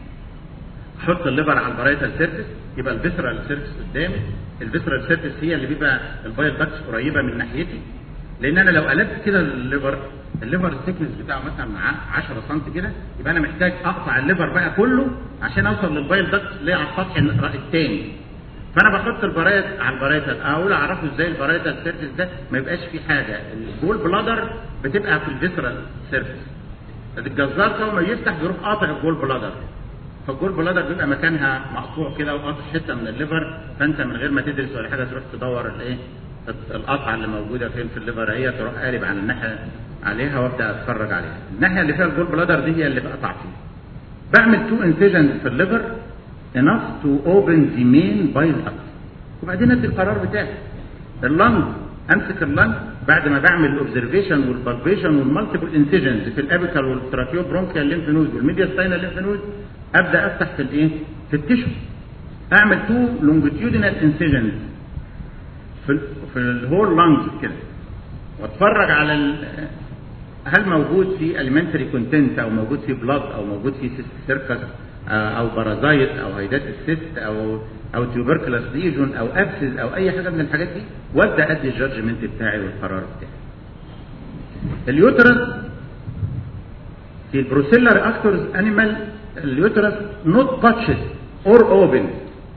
Speaker 1: احط الليفر على البرايتال سيرفيس يبقى الفيسرال سيرفيس قدامي الفيسرال سيرفيس هي اللي بيبقى البايل داكتس قريبه من ناحيتي لان انا لو قلبت كده الليفر الليفر الثيكنس بتاعه مثلا 10 سم كده يبقى انا محتاج اقطع الليفر بقى كله عشان اوصل للبايل داكتس اللي على السطح الثاني فانا بحط البرايت على البرايتال اقول اعرفه ازاي البرايتال سيرفيس ده ما يبقاش فيه حاجه الجول بلادر بتبقى في الفيسرال سيرفيس الجزار اول ما يفتح بيروح قاطع الجول بلادر فالجول بلادر بيبقى مكانها مقطوع كده وقاطع حته من الليفر فانت من غير ما تدرس ولا حاجه تروح تدور الايه القطعه اللي موجوده فين في الليفر هي تروح قالب على الناحيه عليها وابدا اتفرج عليها الناحيه اللي فيها الجول بلادر دي هي اللي بقطع فيها بعمل تو انسيجنز في الليفر enough to open the main bile duct وبعدين ادي القرار بتاعي اللنج امسك اللنج بعد ما بعمل الاوبزرفيشن والبالبيشن والمالتيبل انسيجنز في الابيكال والتراكيو برونكيال ليمف نود والميديا ستاينال ليمف نود ابدا افتح في الايه؟ في التشو اعمل تو لونجيتيودينال انسيجنز في ال في الهول لانج كده واتفرج على ال هل موجود في اليمنتري كونتنت او موجود في بلاد او موجود في سيركس او بارازايت او هيدات السيست او او تيوبركلس ليجون او ابسز او اي حاجه من الحاجات دي وابدا ادي الجادجمنت بتاعي والقرار بتاعي. اليوترس في البروسيلر اكتورز انيمال اليوترس نوت تاتشد اور اوبن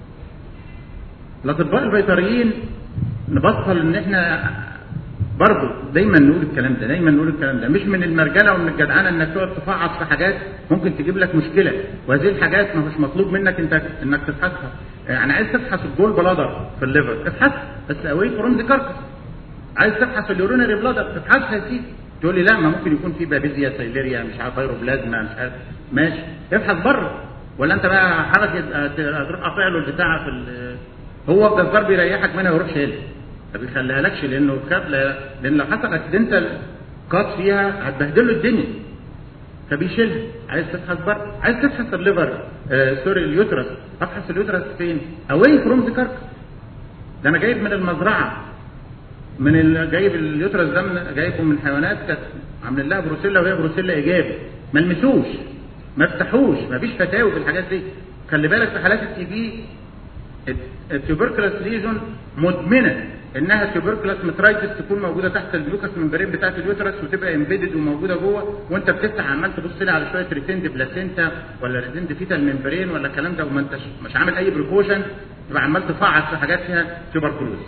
Speaker 1: الاطباء البيطريين نبطل ان احنا برضه دايما نقول الكلام ده دايما نقول الكلام ده مش من المرجله ومن الجدعنه انك تقعد تفعص في حاجات ممكن تجيب لك مشكله وهذه الحاجات ما مش مطلوب منك انت انك تفحصها يعني عايز تفحص الجول بلادر في الليفر افحصها بس اوي فروم ذا كاركس عايز تفحص اليورينري بلادر افحصها يا سيدي تقول لي لا ما ممكن يكون في بابيزيا سيليريا مش عارف فيروبلازما مش عارف ماشي افحص بره ولا انت بقى حركه تروح قاطع له البتاع في هو الجزار بيريحك منها ويروح شايلها ما بيخليها لكش لانه خاف لان لو حصل اكسيدنتال كات فيها هتبهدل له الدنيا فبيشيلها عايز تفحص بره عايز تفحص الليفر آه سوري اليوترس افحص اليوترس فين؟ اواي فروم ذا كارك ده انا جايب من المزرعه من ال... جايب اليوترس ده من جايبه من حيوانات كانت عاملين لها بروسيلا وهي بروسيلا ايجابي ما لمسوش ما فتحوش ما فيش فتاوي في الحاجات دي خلي بالك في حالات التي بي التوبركلس ليجون مدمنه انها تيوبركلس مترايتس تكون موجوده تحت الجلوكاس ممبرين بتاعت اليوترس وتبقى امبيدد وموجوده جوه وانت بتفتح عمال تبص لي على شويه ريتند بلاسينتا ولا ريتند فيتال ممبرين ولا الكلام ده وما انتش مش عامل اي بريكوشن تبقى عمال تفعص في حاجات فيها تيوبركلوز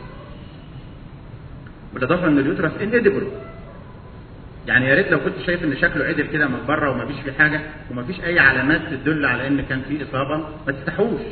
Speaker 1: بالاضافه ان اليوترس انيدبل يعني يا ريت لو كنت شايف ان شكله عدل كده من بره ومفيش فيه حاجه ومفيش اي علامات تدل على ان كان فيه اصابه ما تفتحوش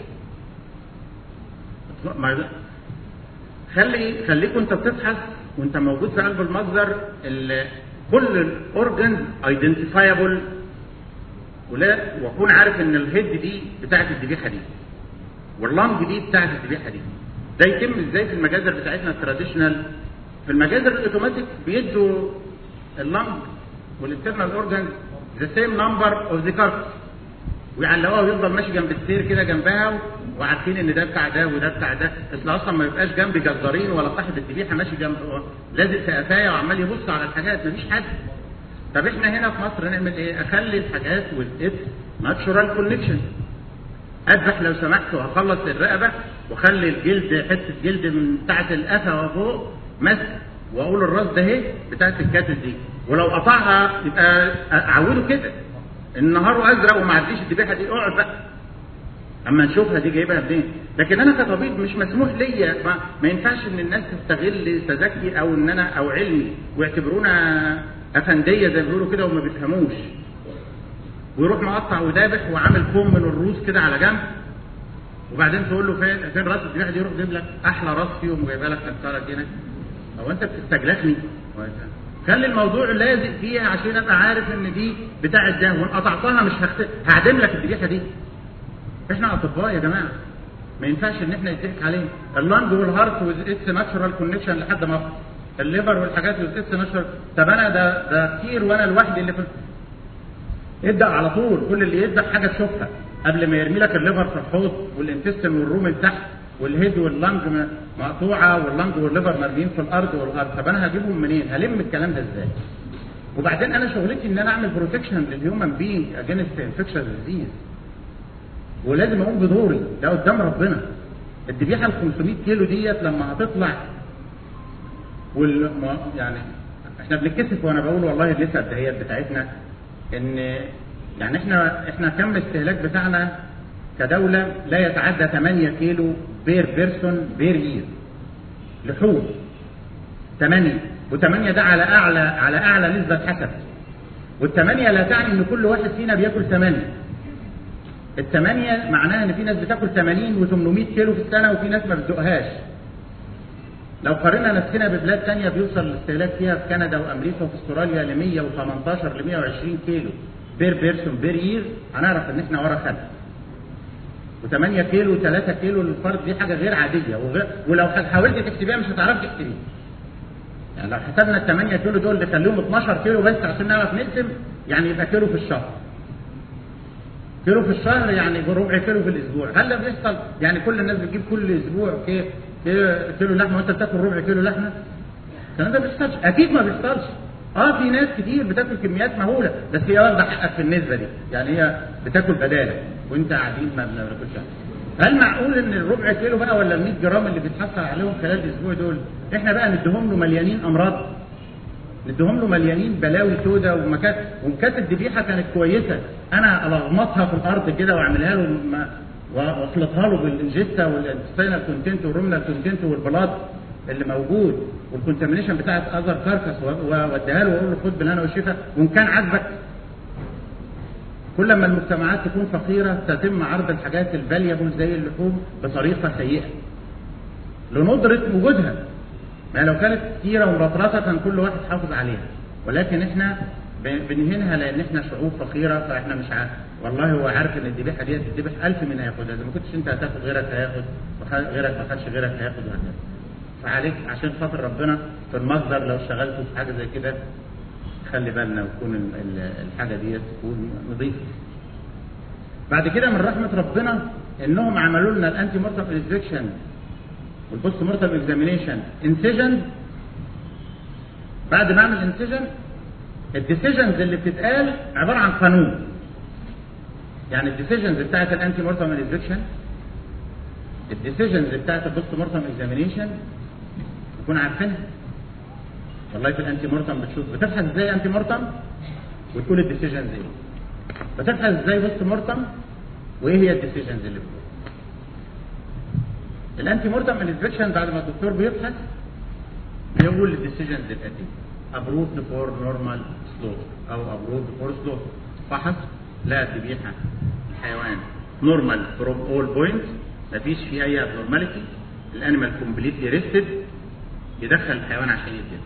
Speaker 1: خلي خليك وانت بتبحث وانت موجود في قلب المصدر كل الاورجنز ايدنتيفايبل ولا واكون عارف ان الهيد دي بتاعت الذبيحه دي واللانج دي بتاعت الذبيحه دي ده يتم ازاي في المجازر بتاعتنا التراديشنال في المجازر الاوتوماتيك بيدوا اللانج والانترنال اورجنز ذا سيم نمبر اوف ذا كارت ويعلقوها ويفضل ماشي جنب السير كده جنبها وعارفين ان ده بتاع ده وده بتاع ده اصل اصلا ما يبقاش جنب جزارين ولا صاحب الذبيحه ماشي جنب لازق في قفايا وعمال يبص على الحاجات مفيش حد طب احنا هنا في مصر نعمل ايه؟ اخلي الحاجات والإبس ناتشورال كونكشن اذبح لو سمحت وهخلص الرقبه واخلي الجلد حته جلد من بتاعه القفا وفوق ماسك واقول الراس ده اهي بتاعه الكاتل دي ولو قطعها يبقى اعوده كده النهار ازرق وما عديش الذبيحه دي اقعد بقى اما نشوفها دي جايبها منين لكن انا كطبيب مش مسموح ليا ما, ما ينفعش ان الناس تستغل تذكي او ان انا او علمي ويعتبرونا افنديه زي ما بيقولوا كده وما بيفهموش ويروح مقطع وذابح وعامل كوم من الروس كده على جنب وبعدين تقول له فين فين راس الذبيحه دي يروح جايب لك احلى راس فيهم وجايبها لك كسره هنا هو انت بتستجلخني خلي الموضوع لازق فيها عشان ابقى عارف ان دي بتاعه ده وان قطعتها مش هخت... هعدم لك الذبيحه دي احنا اطباء يا جماعه ما ينفعش ان احنا يضحك علينا اللنج والهارت اتس ناتشورال كونكشن لحد ما أخلص. الليفر والحاجات اتس ناتشورال طب انا ده ده كتير وانا لوحدي اللي في ابدا على طول كل اللي يبدا حاجه تشوفها قبل ما يرمي لك الليفر في الحوض والانتستين والروم من تحت والهيد واللنج م- مقطوعه واللنج والليفر مرميين في الارض والارض طب انا هجيبهم منين؟ هلم الكلام ده ازاي؟ وبعدين انا شغلتي ان انا اعمل بروتكشن للهيومن بينج اجينست انفكشن ديزيز ولازم اقوم بدوري ده قدام ربنا الذبيحه ال 500 كيلو ديت لما هتطلع وال ما- يعني احنا بنتكسف وانا بقول والله النسب دهيت بتاعتنا ان يعني احنا احنا كم الاستهلاك بتاعنا كدوله لا يتعدى 8 كيلو بير بيرسون بير يير لحوم 8 و8 ده على اعلى على اعلى نسبه حسب والثمانيه لا تعني ان كل واحد فينا بياكل 8 الثمانية معناها ان في ناس بتاكل 80 و800 كيلو في السنة وفي ناس ما بتدوقهاش. لو قارنا نفسنا ببلاد تانية بيوصل الاستهلاك فيها في كندا وامريكا وفي استراليا ل 118 ل 120 كيلو بير بيرسون بير يير هنعرف ان احنا ورا خد. و8 كيلو و3 كيلو للفرد دي حاجة غير عادية وغير ولو حاولت تحسبيها مش هتعرفي تحسبيها. يعني لو حسبنا ال 8 كيلو دول نخليهم 12 كيلو بس عشان نعرف نقسم يعني يبقى كيلو في الشهر. كيلو في الشهر يعني بربع كيلو في الاسبوع هل ده بيحصل يعني كل الناس بتجيب كل اسبوع كي- كيلو, كيلو لحمه وانت بتاكل ربع كيلو لحمه الكلام ده ما بيحصلش اكيد ما بيحصلش اه في ناس كتير بتاكل كميات مهوله بس هي واخده حقك في النسبه دي يعني هي بتاكل بدالك وانت قاعدين ما بناكلش هل معقول ان الربع كيلو بقى ولا ال 100 جرام اللي بيتحصل عليهم خلال الاسبوع دول احنا بقى نديهم له مليانين امراض نديهم له مليانين بلاوي سودا ومكان ومكات الذبيحه كانت كويسه انا الغمطها في الارض كده واعملها له م- واخلطها له بالانجستا والانتستينال كونتنت والرومنال كونتنت والبلاط اللي موجود والكونتامينيشن بتاعت اذر كاركس واديها له واقول له خد بالهنا والشفا وان كان عاجبك كل ما المجتمعات تكون فقيره تتم عرض الحاجات الفاليبل زي اللحوم بطريقه سيئه لندرة وجودها ما لو كانت كتيرة ومرطرطة كان كل واحد حافظ عليها ولكن احنا ب- بنهينها لان احنا شعوب فقيرة فاحنا مش عارف والله هو عارف ان الذبيحة ديت تذبح ألف من هياخدها اذا ما كنتش انت هتاخد غيرك هياخد وخ- غيرك ما خدش غيرك هياخد وهكذا فعليك عشان خاطر ربنا في المصدر لو اشتغلتوا في حاجة زي كده خلي بالنا وتكون ال- ال- الحاجة ديت تكون نظيفة بعد كده من رحمة ربنا انهم عملوا لنا الانتي مورتم انسبكشن والبوست مورتم اكزامينيشن انسجن بعد ما اعمل انسجن الديسيجنز اللي بتتقال عباره عن قانون يعني الديسيجنز بتاعت الانتي مورتم انسبكشن الديسيجنز بتاعت البوست مورتم اكزامينيشن نكون عارفينها والله في الانتي مورتم بتشوف بتبحث ازاي انتي مورتم وتقول الديسيجنز ايه بتبحث ازاي بوست مورتم وايه هي الديسيجنز اللي بتقول الانتي مورتم انسبكشن بعد ما الدكتور بيبحث بيقول الديسيجنز الاتيه ابروفد فور نورمال سلوت او ابروفد فور سلوت فحص لا ذبيحه الحيوان نورمال فروم اول بوينت مفيش فيه اي ابنورماليتي الانيمال كومبليتلي ريستد يدخل الحيوان عشان يتذبح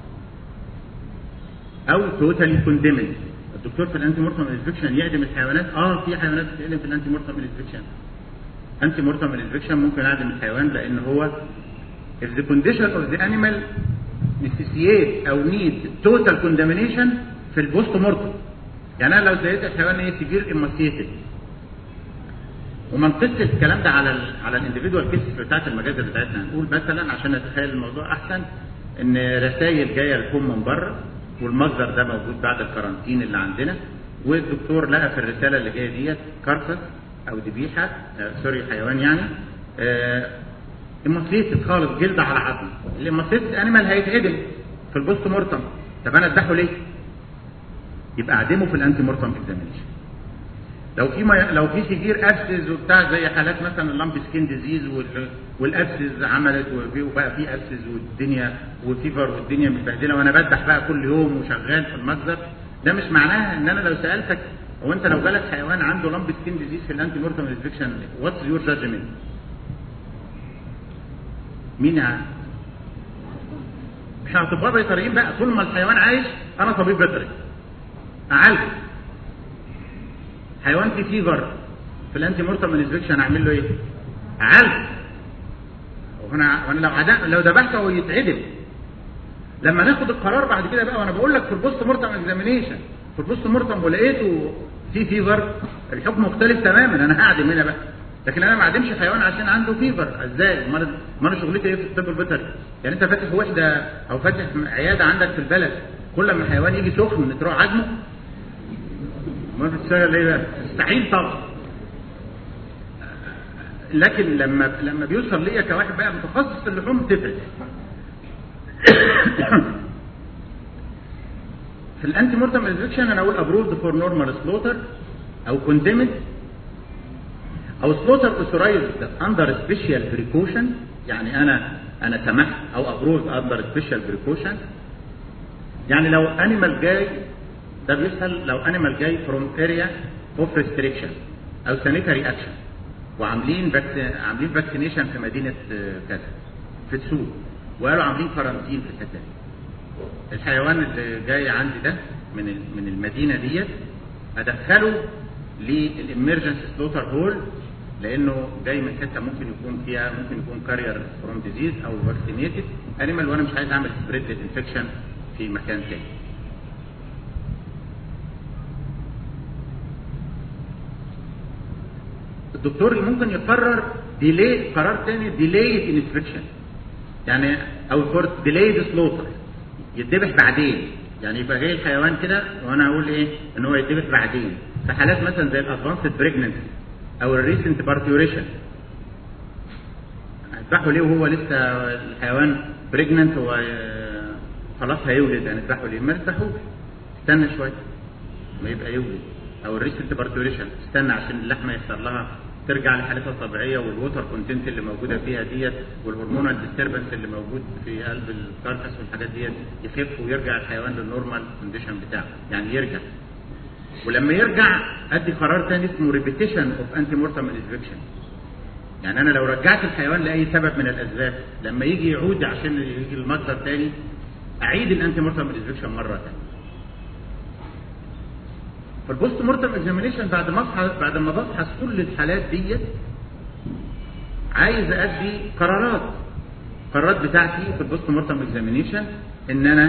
Speaker 1: او توتالي كونديمد الدكتور في الانتي مورتم انسبكشن يعدم الحيوانات اه في حيوانات بتتعدم في الانتي مورتم انسبكشن انتي مورتم انسبكشن ممكن اعدم الحيوان لان هو if the condition of the animal necessitate او need total condemnation في البوست مورتم يعني انا لو زيت الحيوان ايه سيفير اماسيتد وما نقصش الكلام ده على ال على الانديفيدوال كيس بتاعت المجازر بتاعتنا هنقول مثلا عشان نتخيل الموضوع احسن ان رسائل جايه لكم من بره والمصدر ده موجود بعد الكارانتين اللي عندنا والدكتور لقى في الرساله اللي جايه ديت كاركس او ذبيحه آه سوري حيوان يعني آه اماسيتد خالص جلد على عظم الاماسيتد انيمال هيتعدم في البوست مورتم طب انا اذبحه ليه؟ يبقى اعدمه في الانتي مورتم اكزامينشن لو في ما لو في سيفير ابسز وبتاع زي حالات مثلا اللامب سكين ديزيز وال والابسز عملت وفي- وبقى في ابسز والدنيا وفيفر والدنيا متبهدله وانا بدح بقى كل يوم وشغال في المجزر ده مش معناها ان انا لو سالتك هو انت لو جالك حيوان عنده لامب سكين ديزيز في الانتي مورتم انفكشن واتس يور جادجمنت؟ مين يعني؟ احنا اطباء بيطريين بقى طول ما الحيوان عايش انا طبيب بيطري اعالجه حيوان فيه فيفر في الانتي مورتم انفكشن اعمل له ايه؟ اعالجه وانا وانا لو عدا لو ذبحته هو يتعدم لما ناخد القرار بعد كده بقى وانا بقول لك في البوست مورتم اكزامينيشن في البوست مورتم ولقيته في فيفر الحكم مختلف تماما انا هعدم هنا بقى لكن انا ما اعدمش حيوان عشان عنده فيفر ازاي؟ امال امال أنا شغلتي ايه في الطب البيطري؟ يعني انت فاتح وحده او فاتح عياده عندك في البلد كل ما حيوان يجي سخن تروح عدمه؟ ما بتشتغل ايه بقى؟ مستحيل طبعا لكن لما لما بيوصل ليا كواحد بقى متخصص في اللحوم تفرق في الانتي مورتم انفكشن انا اقول ابروفد فور نورمال سلوتر او كونديمد او سلوتر اوثرايزد اندر سبيشال بريكوشن يعني انا انا سمحت او ابروفد اندر سبيشال بريكوشن يعني لو انيمال جاي ده بيسال لو انيمال جاي فروم اريا اوف ريستريكشن او سانيتاري اكشن وعاملين بكت... عاملين فاكسينيشن في مدينه آه، كذا في السوق وقالوا عاملين كارانتين في الحته دي الحيوان اللي جاي عندي ده من ال- من المدينه ديت ادخله للامرجنسي سلوتر هول لانه جاي من حته ممكن يكون فيها ممكن يكون كارير فروم ديزيز او فاكسينيتد انيمال وانا مش عايز اعمل سبريد للانفكشن في مكان تاني الدكتور ممكن يقرر ديلي قرار تاني ديلي انسبكشن يعني او فور ديليد سلوتر يتذبح بعدين يعني يبقى جاي الحيوان كده وانا اقول ايه ان هو يتذبح بعدين في حالات مثلا زي الادفانسد بريجننسي او الريسنت بارتيوريشن هذبحه ليه وهو لسه الحيوان بريجننت هو آه، خلاص هيولد هنذبحه ليه ما نذبحوش استنى شويه ما يبقى يولد او الريسنت بارتيوريشن استنى عشان اللحمه يحصل لها ترجع لحالتها الطبيعيه والووتر كونتنت اللي موجوده فيها ديت والهرمونال ديستربنس اللي موجود في قلب الكاركس والحاجات ديت يخف ويرجع الحيوان للنورمال كونديشن بتاعه يعني يرجع ولما يرجع ادي قرار تاني اسمه ريبيتيشن اوف انتي مورتم انفكشن يعني انا لو رجعت الحيوان لاي سبب من الاسباب لما يجي يعود عشان يجي المصدر تاني اعيد الانتي مورتم انفكشن مره تانية فالبوست مورتم اكزامينيشن بعد ما أفحص- بعد ما بفحص كل الحالات ديت عايز ادي قرارات القرارات بتاعتي في البوست مورتم اكزامينيشن ان انا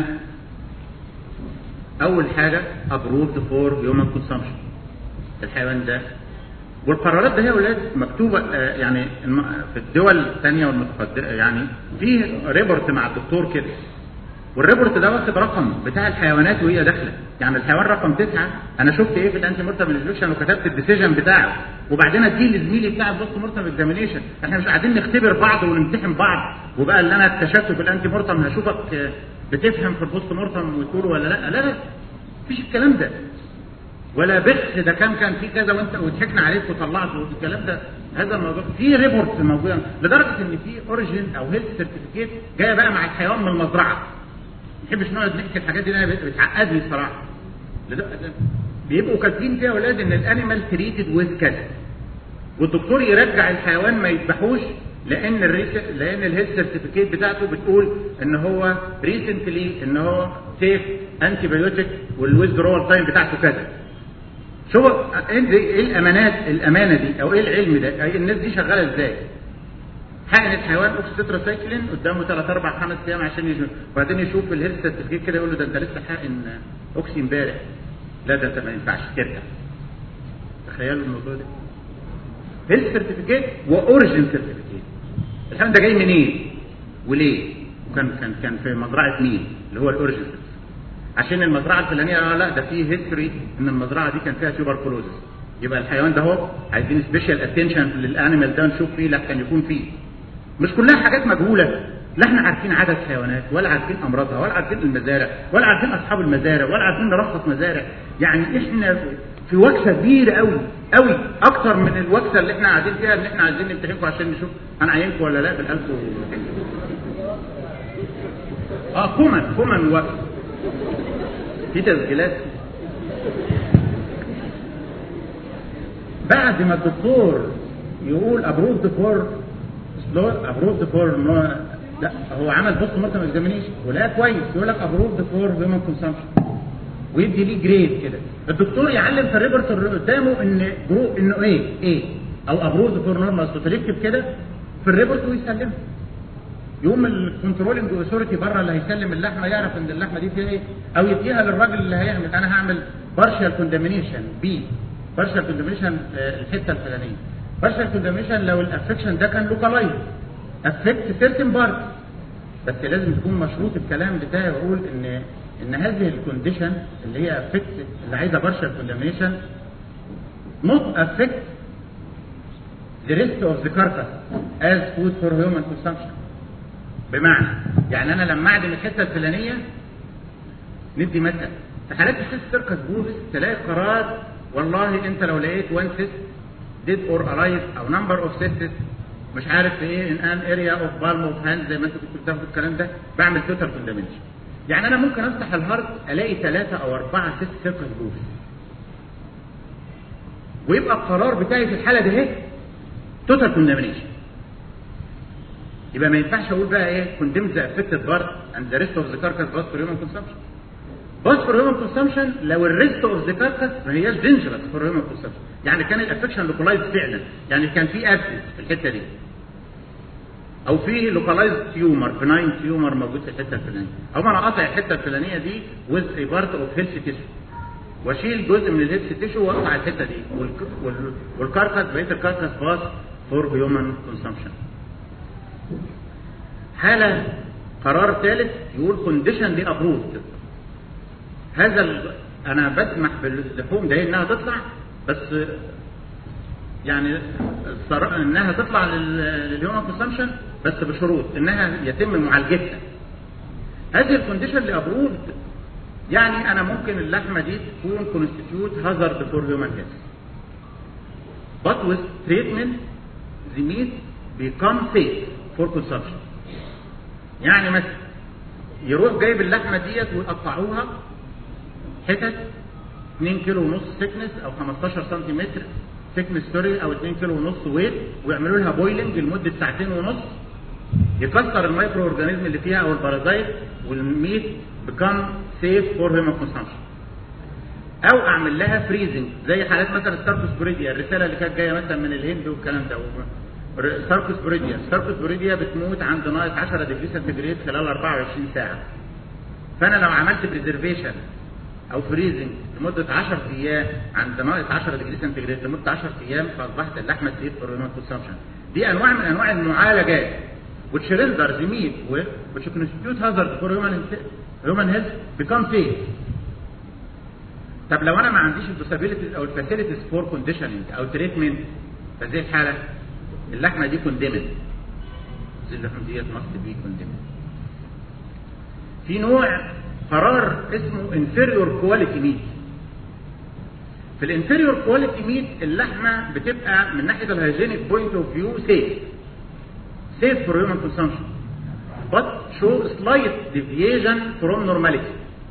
Speaker 1: اول حاجه ابروفد فور هيومن كونسامشن الحيوان ده والقرارات ده يا اولاد مكتوبه آه، يعني الم- في الدول الثانيه والمتقدمه يعني في ريبورت مع الدكتور كده والريبورت ده واخد رقم بتاع الحيوانات وهي داخله يعني الحيوان رقم تسعه انا شفت ايه في الانتي مورتم انفكشن وكتبت الديسيجن بتاعه وبعدين اديه لزميلي بتاع البوست مورتم اكزامينيشن احنا مش قاعدين نختبر بعض ونمتحن بعض وبقى اللي انا اكتشفته في الانتي مورتم هشوفك آه، بتفهم في البوست مورتم وتقول ولا لا لا لا مفيش الكلام ده ولا بخ ده كان كان في كذا وانت وضحكنا عليك وطلعت الكلام ده هذا الموضوع في ريبورت موجوده لدرجه ان في اوريجين او هيلث سيرتيفيكيت جايه بقى مع الحيوان من المزرعه ما بحبش نقعد نحكي الحاجات دي لأنها بت- بتعقدني الصراحه لد- بيبقوا كاتبين فيها اولاد ان الانيمال تريتد ويز كذا والدكتور يرجع الحيوان ما يذبحوش لان الريس لان الهيلث سيرتيفيكيت بتاعته بتقول ان هو ريسنتلي ان هو سيف انتي بايوتيك والويزدرول تايم بتاعته كذا شوف ايه دي- إيه الامانات الامانه دي او ايه العلم ده أي الناس دي شغاله ازاي حقن الحيوان اوكسيتراسايكلين قدامه 3 4 5 ايام عشان يشوف وبعدين يشوف الهيلث سيرتيفيكيت كده يقول له ده انت لسه حاقن اوكسي امبارح لا ده انت ما ينفعش ترجع تخيلوا الموضوع ده هيلث سيرتيفيكيت واوريجن سيرتيفيكيت الحيوان ده جاي منين وليه وكان كان كان في مزرعه مين اللي هو الاوريجن عشان المزرعه الفلانيه آه لا ده في هيستوري ان المزرعه دي كان فيها تيوبركلوزس يبقى الحيوان ده هو عايزين سبيشال اتنشن للانيمال ده نشوف فيه لا كان يكون فيه مش كلها حاجات مجهوله لا احنا عارفين عدد حيوانات ولا عارفين امراضها ولا عارفين المزارع ولا عارفين اصحاب المزارع ولا عارفين نرخص مزارع يعني احنا في وكسه كبيره قوي قوي اكتر من الوكسه اللي احنا قاعدين فيها اللي احنا عايزين نمتحنكم عشان نشوف هنعينكم ولا لا بالالف و... اه كومن كومن وكس في تسجيلات بعد ما الدكتور يقول ابروفد فور سلو ابروفد فور لا هو عمل بوست مورتم اكزامينيشن ولا كويس يقول لك ابروفد فور هيومن كونسامشن ويدي ليه جريد كده الدكتور يعلم في الريبورت اللي قدامه ان برو انه ايه ايه او ابروفد فور نورمال سوتر يكتب كده في الريبورت ويسلمه يقوم الكنترولنج اوثورتي بره اللي هيسلم اللحمه يعرف ان اللحمه دي فيها ايه او يديها للراجل اللي هيعمل انا هعمل بارشال كوندمينيشن بي بارشال كوندمينيشن الحته الفلانيه بارشال كوندمينيشن لو الافكشن ده كان لوكالايز افكت سيرتن بارت بس لازم يكون مشروط الكلام بتاعي واقول ان ان هذه الكونديشن اللي هي افكت اللي عايزه بارشال كوندمينيشن not affect the rest of the carcass as food for human consumption بمعنى يعني انا لما اعدم الحته الفلانيه ندي مثل في حالات السيست سيركس بروفس تلاقي قرار والله انت لو لقيت وان سيست ديد اور الايف او نمبر اوف سيستس مش عارف في ايه ان ان اريا اوف بالم اوف هاند زي ما انتوا كنتوا بتاخدوا الكلام ده بعمل توتال كوندمنشن يعني انا ممكن افتح الهارت الاقي ثلاثه او اربعه سيست سيركس بروفس ويبقى القرار بتاعي في الحاله ده اهي توتال كوندمنشن يبقى ما ينفعش اقول بقى ايه كوندمز ذا افكتد بارت اند ذا ريست اوف ذا كاركاس باس فور هيومن كونسامشن باس فور هيومن كونسامشن لو الريست اوف ذا كاركاس ما هياش دينجرس فور هيومن كونسامشن يعني كان الافكشن لوكالايز فعلا يعني كان في ابسس في الحته دي او في لوكالايز تيومر بناين تيومر موجود في الحته الفلانيه او انا قاطع الحته الفلانيه دي ويز اي بارت اوف هيلث تيشو واشيل جزء من الهيلث تيشو واقطع الحته دي والكاركاس بقيه الكاركاس باس فور هيومن كونسامشن حالة قرار ثالث يقول كونديشن دي ابروفد هذا ال... انا بسمح باللحوم ده انها تطلع بس يعني الصرا... انها تطلع للهيومن كونسامشن بس بشروط انها يتم معالجتها هذه الكونديشن اللي ابروفد يعني انا ممكن اللحمه دي تكون كونستيتيوت هازارد فور هيومن هيلث but with treatment the meat become safe for consumption يعني مثلا يروح جايب اللحمه ديت ويقطعوها حتت 2 كيلو ونص سكنس او 15 سنتيمتر سكنس سوري او 2 كيلو ونص ويت ويعملوا لها بويلنج لمده ساعتين ونص يكسر المايكرو اورجانيزم اللي فيها او البارازايت والميت بيكم سيف فور هيومن كونسامشن او اعمل لها فريزنج زي حالات مثلا ستاركوس بريديا الرساله اللي كانت جايه مثلا من الهند والكلام ده ساركوس بريديا ساركوس بريديا بتموت عند ناقص 10 ديجري سنتيجريد خلال 24 ساعه فانا لو عملت بريزرفيشن او فريزنج لمده 10 ايام عند ناقص 10 ديجري سنتيجريد لمده 10 ايام فاصبحت اللحمه سيف فور هيومن كونسامشن دي انواع من انواع المعالجات which renders the meat which constitute hazard for human human health become safe طب لو انا ما عنديش البوسيبيليتيز او الفاسيلتيز فور كونديشننج او تريتمنت فزي الحاله اللحمه دي كوندمت زي اللحمه ديت ماست بي كوندمت في نوع قرار اسمه انفيريور كواليتي ميت في الانفيريور كواليتي ميت اللحمه بتبقى من ناحيه الهيجينيك بوينت اوف فيو سيف سيف فور هيومن كونسامشن but show slight deviation from normality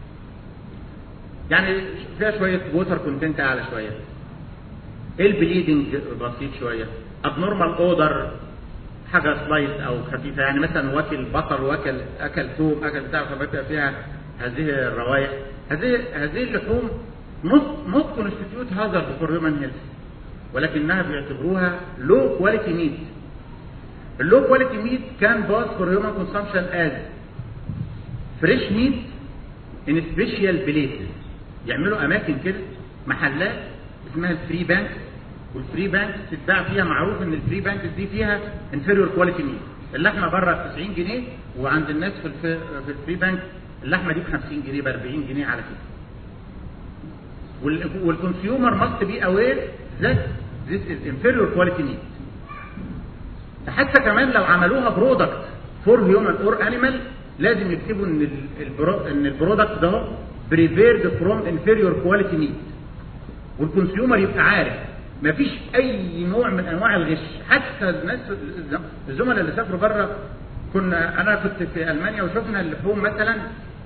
Speaker 1: يعني فيها شويه ووتر كونتنت اعلى شويه البليدنج بسيط شويه ابنورمال اودر حاجه سلايس او خفيفه يعني مثلا واكل بصل واكل اكل ثوم اكل بتاع فبيبقى فيها هذه الروائح هذه هذه اللحوم نوت كونستيتيوت هازارد فور هيومن هيلث ولكنها بيعتبروها لو كواليتي ميت اللو كواليتي ميت كان باس فور هيومن كونسامشن از فريش ميت ان سبيشال بليسز يعملوا اماكن كده محلات اسمها الفري بانك والفري بانك تتباع فيها معروف ان الفري بانك دي فيها انفيريور كواليتي ميت اللحمه بره ب 90 جنيه وعند الناس في الف... في الفري بانك اللحمه دي ب 50 جنيه ب 40 جنيه على كده وال... والكونسيومر ماست بي اوير ذات ذيس از انفيريور كواليتي ميت حتى كمان لو عملوها برودكت فور هيومن اور انيمال لازم يكتبوا ان البرو... ان البرودكت ده بريفيرد فروم انفيريور كواليتي ميت والكونسيومر يبقى عارف مفيش اي نوع من انواع الغش حتى الناس الزملاء اللي سافروا بره كنا انا كنت في المانيا وشفنا اللحوم مثلا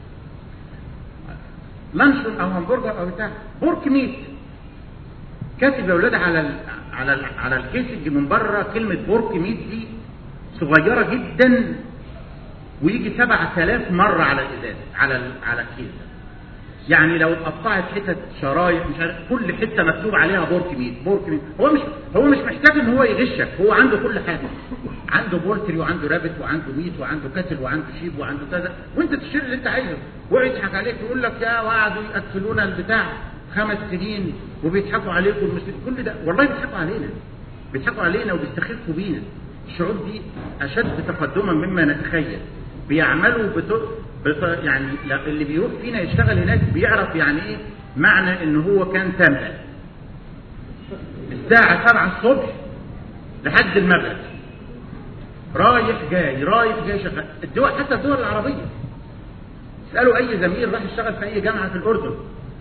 Speaker 1: لانشون او همبرجر او بتاع بورك ميت كاتب يا اولاد على ال على ال على الكيسج من بره كلمه بورك ميت دي صغيره جدا ويجي 7000 مره على الازاز على ال على الكيس ده يعني لو اتقطعت حتت شرايح مش عارف كل حته مكتوب عليها بورك ميت بورك ميت هو مش هو مش محتاج ان هو يغشك هو عنده كل حاجه عنده بولتري وعنده رابت وعنده ميت وعنده كتل وعنده شيب وعنده كذا وانت تشتري اللي انت عايزه ويضحك عليك يقول لك يا وقعدوا يقتلونا البتاع خمس سنين وبيضحكوا عليكم المسلمين كل ده والله بيضحكوا علينا بيضحكوا علينا وبيستخفوا بينا الشعوب دي اشد تقدما مما نتخيل بيعملوا بط... بط... يعني اللي بيروح فينا يشتغل هناك بيعرف يعني ايه معنى ان هو كان تمام الساعة 7 الصبح لحد المغرب رايح جاي رايح جاي شغال الدول حتى الدول العربية اسألوا أي زميل راح يشتغل في أي جامعة في الأردن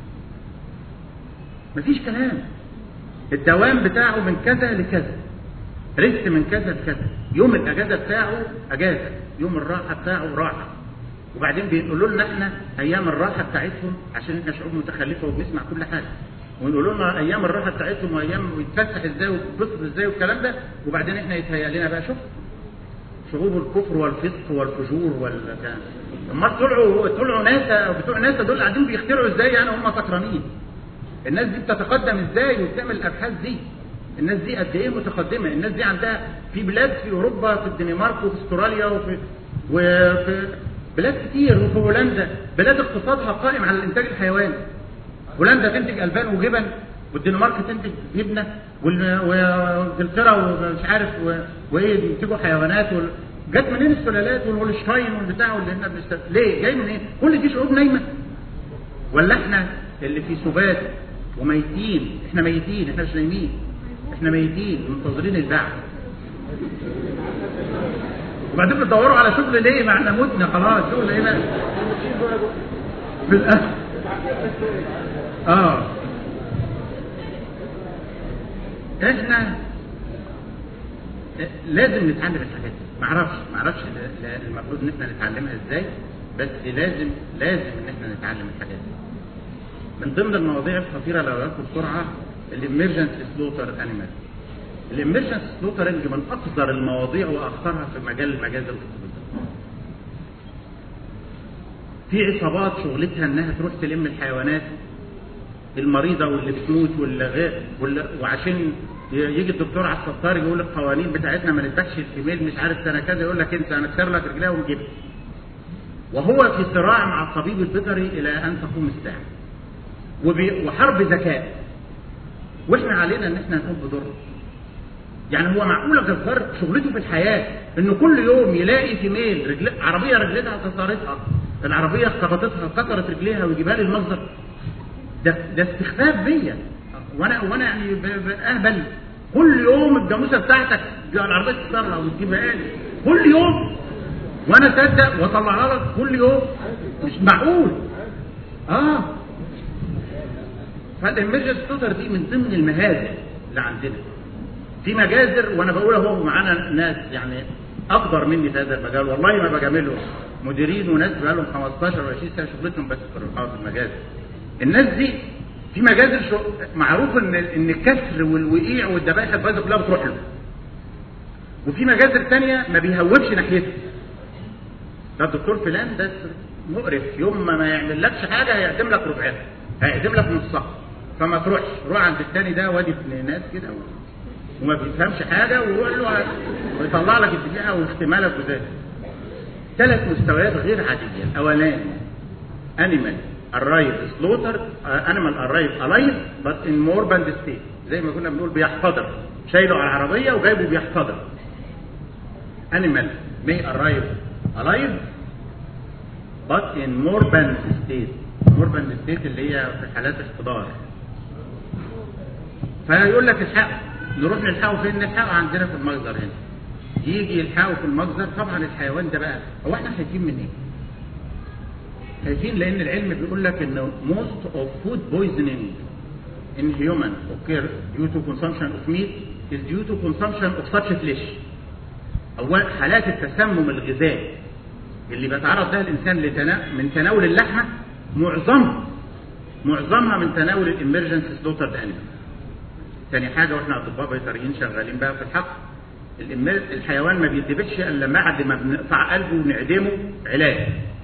Speaker 1: مفيش كلام الدوام بتاعه من كذا لكذا ريست من كذا لكذا يوم الأجازة بتاعه أجازة يوم الراحة بتاعه راحة وبعدين بيقولوا لنا احنا ايام الراحه بتاعتهم عشان احنا شعوب متخلفه وبنسمع كل حاجه ونقولوا لنا ايام الراحه بتاعتهم وايام ويتفسح ازاي ويتبسط ازاي والكلام ده وبعدين احنا يتهيأ لنا بقى شوف شعوب الكفر والفسق والفجور والكلام امال طلعوا طلعوا ناسا بتوع ناسا دول قاعدين بيخترعوا ازاي يعني هم سكرانين الناس دي بتتقدم ازاي وبتعمل الابحاث دي الناس دي قد ايه متقدمه الناس دي عندها في بلاد في اوروبا في الدنمارك وفي استراليا وفي وفي بلاد كتير وفي هولندا بلاد اقتصادها قائم على الانتاج الحيواني هولندا تنتج البان وجبن والدنمارك تنتج جبنه وانجلترا ومش عارف وايه بينتجوا حيوانات وال... جت منين السلالات والهولشتاين والبتاع واللي احنا بنست... ليه؟ جاي من ايه؟ كل دي شعوب نايمه ولا احنا اللي في سبات وميتين احنا ميتين احنا مش نايمين احنا ميتين منتظرين البعث وبعدين بتدوروا على شغل ليه ما احنا متنا خلاص شغل ايه بقى في الاخر اه احنا لازم نتعلم الحاجات دي معرفش معرفش المفروض ان احنا نتعلمها ازاي بس لازم لازم ان احنا نتعلم الحاجات دي من ضمن المواضيع الخطيره لو اذكر بسرعه الامرجنس سلوتر انيمال الامرجنس سلوترنج من اقذر المواضيع واخطرها في مجال المجازر في عصابات شغلتها انها تروح تلم الحيوانات المريضه واللي بتموت واللي غير واللي وعشان يجي الدكتور على الستار يقول القوانين بتاعتنا ما نذبحش الفيميل مش عارف سنه كذا يقول لك انت هنكسر لك رجلها ونجيبها وهو في صراع مع الطبيب البيطري الى ان تقوم الساعه وبي... وحرب ذكاء واحنا علينا ان احنا نقوم بدورنا يعني هو معقوله جزار شغلته في الحياه انه كل يوم يلاقي فيميل رجل عربيه رجلتها كسرتها العربيه خبطتها كسرت رجليها ويجيبها لي المصدر ده ده استخفاف بيا وانا وانا يعني اهبل كل يوم الجاموسه بتاعتك العربيه تكسرها وتجيبها لي كل يوم وانا اصدق واطلعها لك كل يوم مش معقول اه فالامرجنس توتر دي من ضمن المهازل اللي عندنا في مجازر وانا بقول اهو معانا ناس يعني اقدر مني في هذا المجال والله ما بجاملهم مديرين وناس بقى لهم 15 و20 سنه شغلتهم بس في الرقابه في المجازر الناس دي في مجازر شو معروف ان ان الكسر والوقيع والذبائح البايظه كلها بتروح له وفي مجازر ثانيه ما بيهوبش ناحيتها ده الدكتور فلان ده مقرف يوم ما يعمل لكش حاجه هيقدم لك ربعها هيقدم لك نصها فما تروحش روح عند الثاني ده وادي ابن ناس كده وما بيفهمش حاجه ويروح له ويطلع لك الذبيحه واحتمالك وذلك ثلاث مستويات غير عاديه الاولاني انيمال الرايف سلوتر انيمال الرايف الايف بس ان مور باند ستيت زي ما كنا بنقول بيحتضر شايله على العربيه وجايبه بيحتضر انيمال may arrive alive but in more band state more band state اللي هي في حالات احتضار فيقول لك الحق نروح نلحقه فين نلحقه عندنا في المجزر هنا يجي يلحقه في المجزر طبعا الحيوان ده بقى هو احنا خايفين من ايه خايفين لان العلم بيقول لك ان most of food poisoning in human occur due to consumption of meat is due to consumption of such flesh. أول حالات التسمم الغذائي اللي بيتعرض لها الإنسان لتنا... من تناول اللحمة معظمها معظمها من تناول الامرجنسي سلوترد انيمال. تاني حاجة واحنا أطباء بيطريين شغالين بقى في الحق الإمر... الحيوان ما بيتذبحش إلا بعد ما بنقطع قلبه ونعدمه علاج.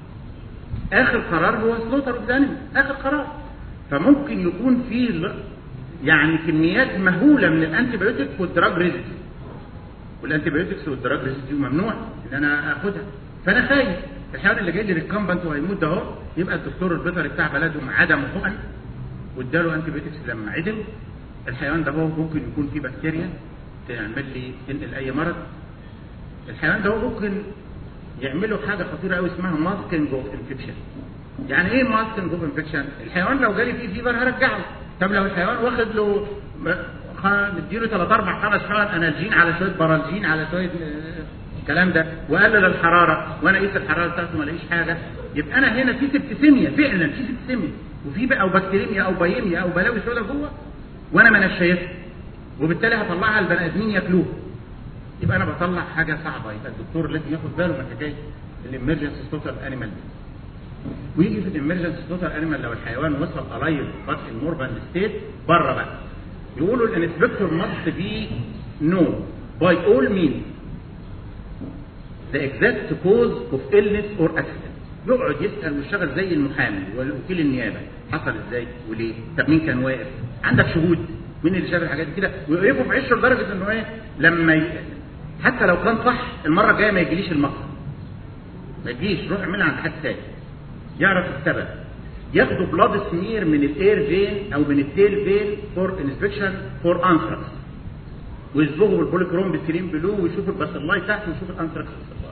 Speaker 1: آخر قرار هو سلوتر انيمال آخر قرار. فممكن يكون في يعني كميات مهولة من الأنتي بايوتيك والدراج ريزيديو. والأنتي بايوتكس والدراج ريزيديو ممنوع إن أنا آخدها. فأنا خايف الحيوان اللي جاي لي ريكامبنت وهيموت ده اهو يبقى الدكتور البيطري بتاع بلدهم عدم حقن واداله انتي بايوتكس لما عدم الحيوان ده هو ممكن يكون فيه بكتيريا تعمل لي تنقل اي مرض الحيوان ده هو ممكن يعملوا حاجه خطيره قوي اسمها ماسكينج اوف انفكشن يعني ايه ماسكينج اوف انفكشن الحيوان لو جالي فيه فيبر هرجعه طب لو الحيوان واخد له نديله 3 4 5 حقن انالجين على شويه برالجين على شويه الكلام ده وقلل الحراره وانا قيس الحراره بتاعته ما الاقيش حاجه يبقى انا هنا في سبتسيميا فعلا في سبتسيميا وفي بقى او بكتيريميا او بايميا او بلاوي سودا جوه وانا ما انا شايفها وبالتالي هطلعها البني ادمين ياكلوها يبقى انا بطلع حاجه صعبه يبقى الدكتور لازم ياخد باله من حكايه الامرجنسي ستوتر انيمال دي ويجي في الامرجنسي ستوتر انيمال لو الحيوان وصل قريب بس الموربان ستيت بره بقى يقولوا الانسبكتور ماست بي نو باي اول مين the exact cause of illness or accident يقعد يسال ويشتغل زي المحامي والوكيل النيابه حصل ازاي وليه طب مين كان واقف عندك شهود مين اللي شاف الحاجات دي كده ويقفوا في عشه لدرجه انه ايه لما ي... حتى لو كان صح المره الجايه ما يجيليش المقصد ما يجيش روح اعملها عند حد تاني يعرف السبب ياخدوا بلاد سمير من الاير فين او من التيل فين فور انسبكشن فور انثراكس ويصبغوا بالبوليكروم بالكريم بلو ويشوف الباسلاي تحت ويشوف الانثراكس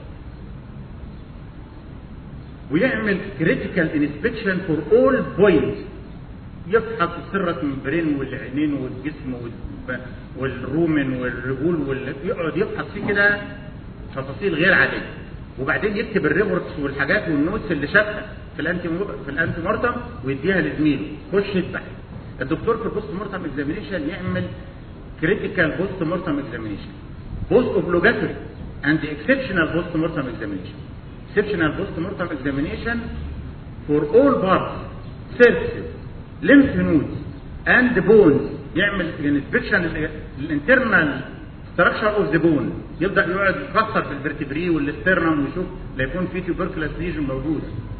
Speaker 1: ويعمل كريتيكال انسبكشن فور اول بوينت يفحص السرة من البرين والعينين والجسم والرومن والرجول وال... يقعد يفحص فيه كده تفاصيل غير عادية وبعدين يكتب الريبورتس والحاجات والنوتس اللي شافها في الانتي في الانتي مورتم ويديها لزميله خش افتح الدكتور في البوست مورتم اكزامينيشن يعمل critical post-mortem examination, post-obligatory and exceptional post-mortem examination. Exceptional post-mortem examination for all parts, surfaces, lymph nodes and bones يعمل inspection الانترنال structure of the bone يبدا يقعد يكسر في الفرتبري والاسترنم ويشوف لا يكون في tuberculous lesion موجود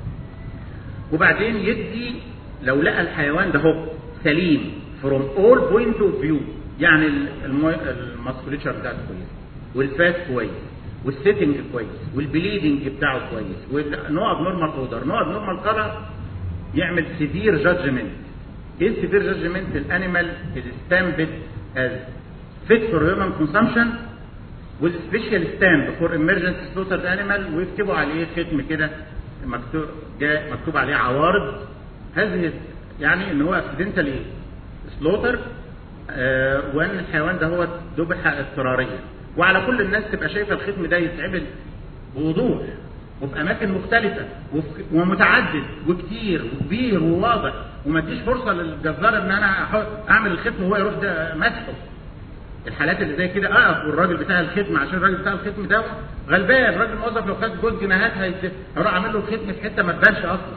Speaker 1: وبعدين يدي لو لقى الحيوان ده هو سليم from all point of view يعني الماسكوليتشر بتاعته كويس والفات كويس والسيتنج كويس والبليدنج بتاعه كويس والنوع ابنورمال اودر نوع ابنورمال كلر يعمل سيفير جادجمنت ايه السيفير جادجمنت الانيمال از ستامبد از فيت فور هيومن كونسامشن والسبيشال ستامب فور امرجنسي سلوتر انيمال ويكتبوا عليه ختم كده مكتوب جاء مكتوب عليه عوارض هذه يعني ان هو اكسيدنتالي سلوتر آه وان الحيوان ده هو ذبح اضطراريا وعلى كل الناس تبقى شايفه الختم ده يتعمل بوضوح وفي اماكن مختلفه ومتعدد وكتير وكبير وواضح وما تديش فرصه للجزار ان انا اعمل الختم وهو يروح ده مسحه الحالات اللي زي كده اقف والراجل بتاع الختم عشان الراجل بتاع الختم ده غلبان الراجل موظف لو خد جوز جنيهات هيروح اعمل له الختم في حته ما تبانش اصلا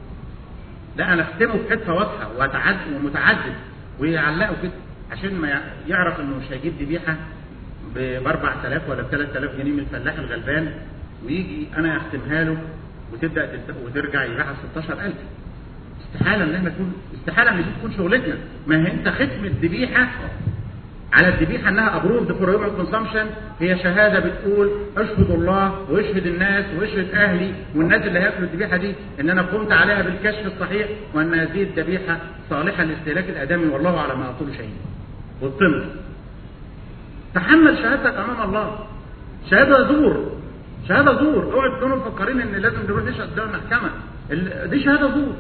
Speaker 1: لا انا اختمه في حته واضحه وتعدد ومتعدد ويعلقه كده عشان ما يعرف انه مش هيجيب ذبيحه ب 4000 ولا ب 3000 جنيه من الفلاح الغلبان ويجي انا اختمها له وتبدا وترجع يبيعها ب 16000 استحاله ان احنا نكون استحاله ان دي تكون شغلتنا ما هي انت ختم الذبيحه على الذبيحه انها ابروفد فور هيومن كونسامشن هي شهاده بتقول اشهد الله واشهد الناس واشهد اهلي والناس اللي هياكلوا الذبيحه دي ان انا قمت عليها بالكشف الصحيح وان هذه الذبيحه صالحه لاستهلاك الادمي والله على ما اقول شهيد والطمر تحمل شهادتك امام الله شهاده زور شهاده زور اوعوا تكونوا مفكرين ان لازم تروح تشهد قدام المحكمه دي شهاده زور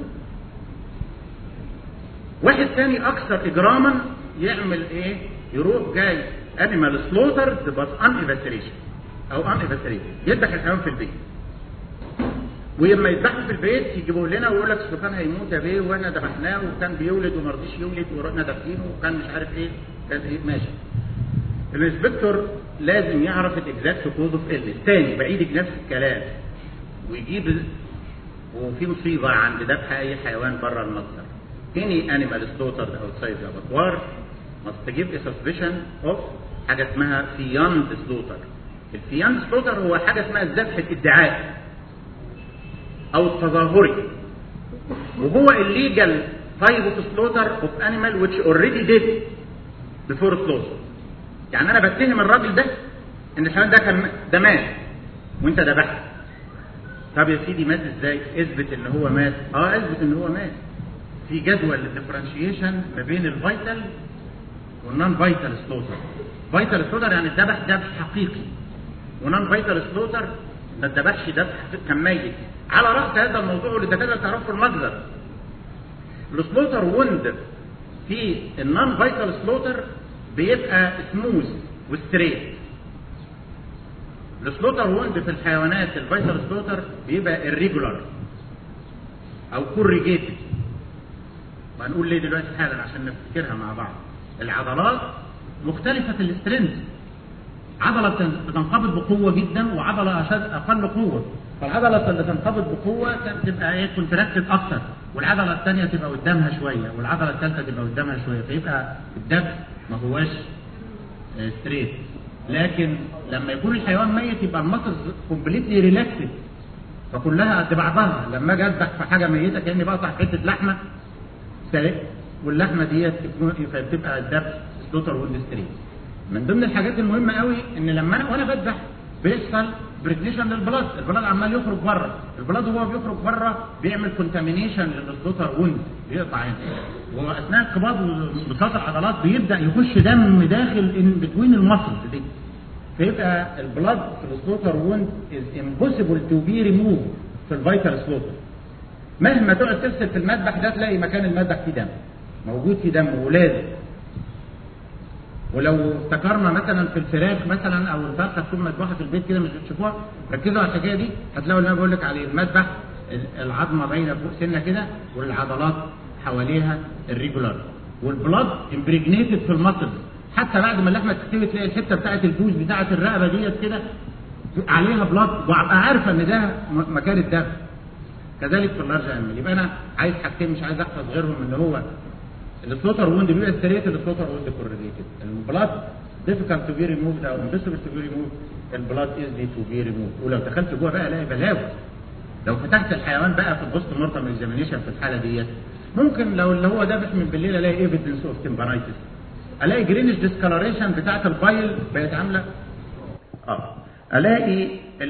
Speaker 1: واحد ثاني اكثر اجراما يعمل ايه يروح جاي انيمال سلوتر بس ان ايفاسريشن او ان ايفاسريشن يذبح الحيوان في البيت ولما يذبحوا في البيت يجيبوه لنا ويقول لك سلطان هيموت يا بيه واحنا ذبحناه وكان بيولد وما رضيش يولد ورحنا دافنينه وكان مش عارف ايه كان ايه ماشي الانسبكتور لازم يعرف الاكزاكت كود اوف ايلنس تاني بعيد نفس الكلام ويجيب وفي مصيبه عند ذبح اي حيوان بره المصدر any animal slaughtered outside the abattoir must give a suspicion of حاجه اسمها فياند slaughter الفياند slaughter هو حاجه اسمها الذبح الادعائي او التظاهري وهو illegal type of slaughter of animal which already did before slaughter يعني انا بتهم الراجل ده ان الحيوان ده كان ده مات وانت ذبحته طب يا سيدي مات ازاي اثبت ان هو مات اه اثبت ان هو مات في جدول للديفرنشيشن ما بين الفيتال والنون فيتال سلوتر فيتال سلوتر يعني الذبح ذبح حقيقي ونون فيتال سلوتر ما اتذبحش ذبح كان ميت على راس هذا الموضوع اللي الدكاتره تعرفوا في المجزر السلوتر وند في النون فيتال سلوتر بيبقى سموث وستريت السلوتر وند في الحيوانات الفيتال سلوتر بيبقى الريجولار او كوريجيتد وهنقول ليه دلوقتي حالا عشان نفتكرها مع بعض العضلات مختلفة الاسترنس عضلة بتنقبض بقوة جدا وعضلة أشد أقل قوة فالعضلة اللي تنقبض بقوة تبقى ايه كونتراكتد أكتر والعضلة الثانية تبقى قدامها شوية والعضلة الثالثة تبقى قدامها شوية فيبقى الدفع ما هواش ستريت لكن لما يكون الحيوان ميت يبقى المسلز كومبليتلي ريلاكسد فكلها قد بعضها لما اجي اذبح في حاجه ميته كاني بقطع حته لحمه سلق واللحمه ديت بتبقى الذبح سلوتر والستريت من ضمن الحاجات المهمه قوي ان لما انا وانا بذبح بيحصل بريجنيشن للبلاد البلاد عمال يخرج بره البلاد وهو بيخرج بره بيعمل كونتامينيشن للسلوتر وند بيقطع هنا واثناء انقباض وانبساط العضلات بيبدا يخش دم داخل ان بتوين المصل دي فيبقى البلاد في السلوتر وند از امبوسيبل تو بي ريموف في الفيتال سلوتر مهما تقعد تغسل في المذبح ده تلاقي مكان المذبح فيه دم موجود فيه دم ولازم ولو افتكرنا مثلا في الفراخ مثلا او الفرخه تكون مذبوحه في البيت كده مش بتشوفوها ركزوا على الحكايه دي هتلاقوا اللي انا بقول لك عليه المذبح العظمه باينه فوق سنه كده والعضلات حواليها الريجولار والبلاد امبريجنيتد في المصل حتى بعد ما اللحمه تستوي تلاقي الحته بتاعه البوز بتاعه الرقبه ديت كده عليها بلاد وابقى عارفه ان ده مكان الدم كذلك في اللارج انيمال يبقى انا عايز حاجتين مش عايز احفظ غيرهم اللي هو السلوتر ووند بيبقى ستريت السلوتر ووند كورليتد البلاد difficult to be removed او impossible to be removed البلاد easy to be removed ولو دخلت جوه بقى الاقي بلاوي لو فتحت الحيوان بقى في البوست مورتم اكزامينيشن في الحاله ديت ممكن لو اللي هو دابح من بالليل الاقي ايفيدنس اوف تمبرايتس الاقي جرينش ديسكلريشن بتاعت البايل بقت عامله اه الاقي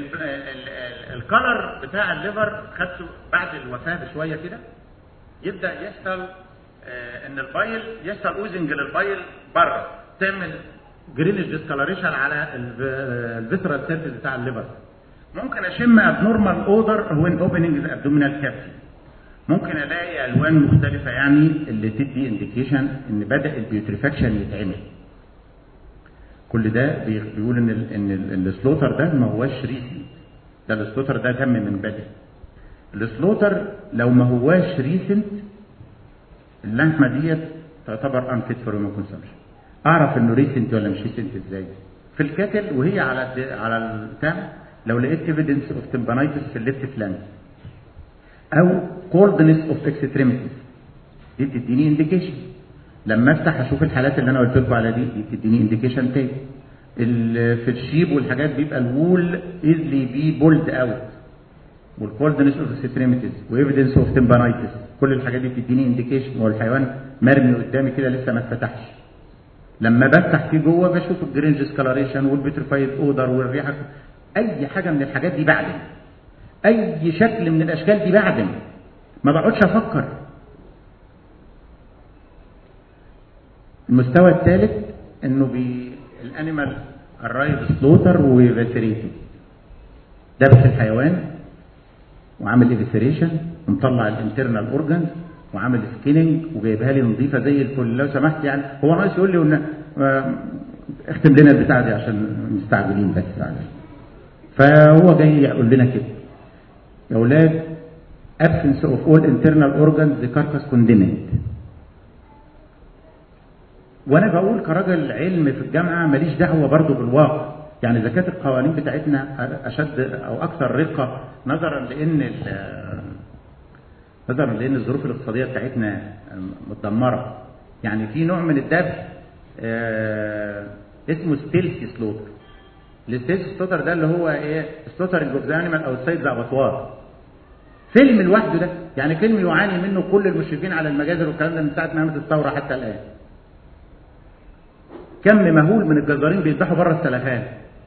Speaker 1: الكلر بتاع الليفر خدته بعد الوفاه بشويه كده يبدا يحصل آه ان البايل يحصل اوزنج للبايل بره تعمل جرينش ديسكلريشن على الفيترال سيرفيس بتاع الليفر ممكن اشم ابنورمال اودر وين اوبننج الابدومينال كافيتي ممكن الاقي الوان مختلفه يعني اللي تدي انديكيشن ان بدا البيوتريفاكشن يتعمل كل ده بيقول ان ال ان ال السلوتر ده ما هواش ريسنت ده السلوتر ده تم من بدري السلوتر لو ما هواش ريسنت اللحمه ديت تعتبر انفيت فور هيومن كونسمشن اعرف انه ريسنت ولا مش ريسنت ازاي في الكاتل وهي على على البتاع لو لقيت ايفيدنس اوف تمبانايتس في الليفت فلانج او كولدنس اوف اكستريميتيز دي بتديني انديكيشن لما افتح اشوف الحالات اللي انا قلت لكم على دي دي بتديني انديكيشن تاني في الشيب والحاجات بيبقى الوول ايزلي بي بولد اوت والكولدنس اوف اكستريميتيز وايفيدنس اوف تمبانايتس كل الحاجات دي بتديني انديكيشن هو الحيوان مرمي قدامي كده لسه ما اتفتحش لما بفتح فيه جوه بشوف الجرين ديسكلريشن والبيترفايد اودر والريحه اي حاجه من الحاجات دي بعدم اي شكل من الاشكال دي بعدم ما بقعدش افكر المستوى الثالث انه بي الانيمال الرايف سلوتر وفيسريتد دبس الحيوان وعامل ايفيسريشن ومطلع الانترنال اورجانز وعامل سكيننج وجايبها لي نظيفه زي الفل لو سمحت يعني هو ناقص يقول لي قلنا اختم لنا البتاع دي عشان مستعجلين بس يعني فهو جاي يقول لنا كده يا اولاد absence of all internal organs the carcass condemned وانا بقول كراجل علم في الجامعه ماليش دعوه برضو بالواقع يعني اذا كانت القوانين بتاعتنا اشد او اكثر رقه نظرا لان نظرا لان الظروف الاقتصاديه بتاعتنا متدمره يعني في نوع من الذبح آه اسمه ستيلسي سلوتر الستيلسي سلوتر ده اللي هو ايه سلوتر اوف ذا انيمال او سايد ذا ابطوار فيلم لوحده ده يعني فيلم يعاني منه كل المشرفين على المجازر والكلام ده من ساعه ما قامت الثوره حتى الان كم مهول من الجزارين بيذبحوا بره السلخان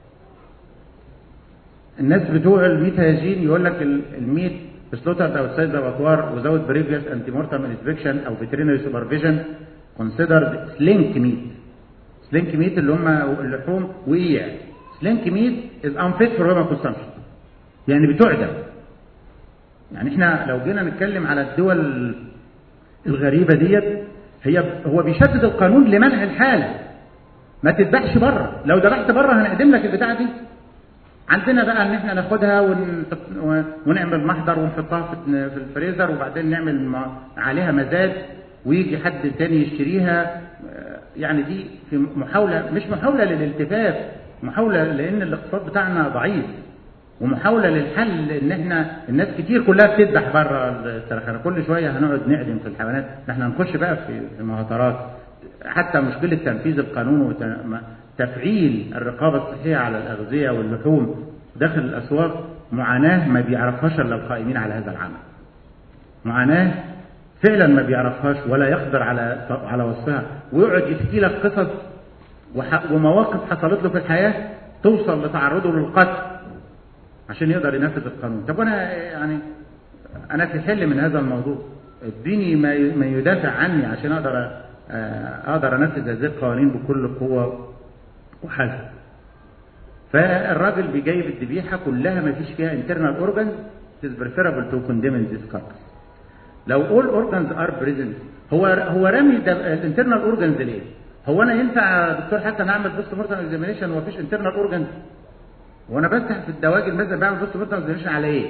Speaker 1: الناس بتوع الميت هيجين يقول لك الميت سلوتر او سايد ابطوار وزود بريفيوس انتي مورتم انسبكشن او فيترينري سوبرفيجن كونسيدرد سلينك ميت سلينك ميت اللي هم اللحوم وقيع سلينك ميت از انفيت فور هيومن كونسامشن يعني بتعدم يعني احنا لو جينا نتكلم على الدول الغريبه ديت هي هو بيشدد القانون لمنع الحاله ما تذبحش بره لو ذبحت بره هنقدم لك البتاعه دي عندنا بقى ان احنا ناخدها ون... ونعمل محضر ونحطها في الفريزر وبعدين نعمل عليها مزاد ويجي حد تاني يشتريها يعني دي في محاولة مش محاولة للالتفاف محاولة لان الاقتصاد بتاعنا ضعيف ومحاولة للحل ان احنا الناس كتير كلها بتذبح بره السرخانة كل شوية هنقعد نعدم في الحيوانات احنا هنخش بقى في مهاترات حتى مشكلة تنفيذ القانون وتفعيل الرقابة الصحية على الأغذية واللحوم داخل الأسواق معاناة ما بيعرفهاش إلا القائمين على هذا العمل معاناة فعلا ما بيعرفهاش ولا يقدر على على وصفها ويقعد يحكي لك قصص ومواقف حصلت له في الحياة توصل لتعرضه للقتل عشان يقدر ينفذ القانون طب أنا يعني أنا في حل من هذا الموضوع اديني ما يدافع عني عشان أقدر اقدر انفذ هذه القوانين بكل قوه وحزم فالراجل بيجيب الذبيحه كلها ما فيش فيها internal organs it is preferable to condemn in this carcass لو all organs are present هو هو رامي الانترنال اورجانز ليه؟ هو انا ينفع دكتور حسن اعمل بوست مورتم اكزامينيشن ومفيش انترنال اورجانز؟ وانا بفتح في الدواجن مثلا بعمل بوست مورتم اكزامينيشن على ايه؟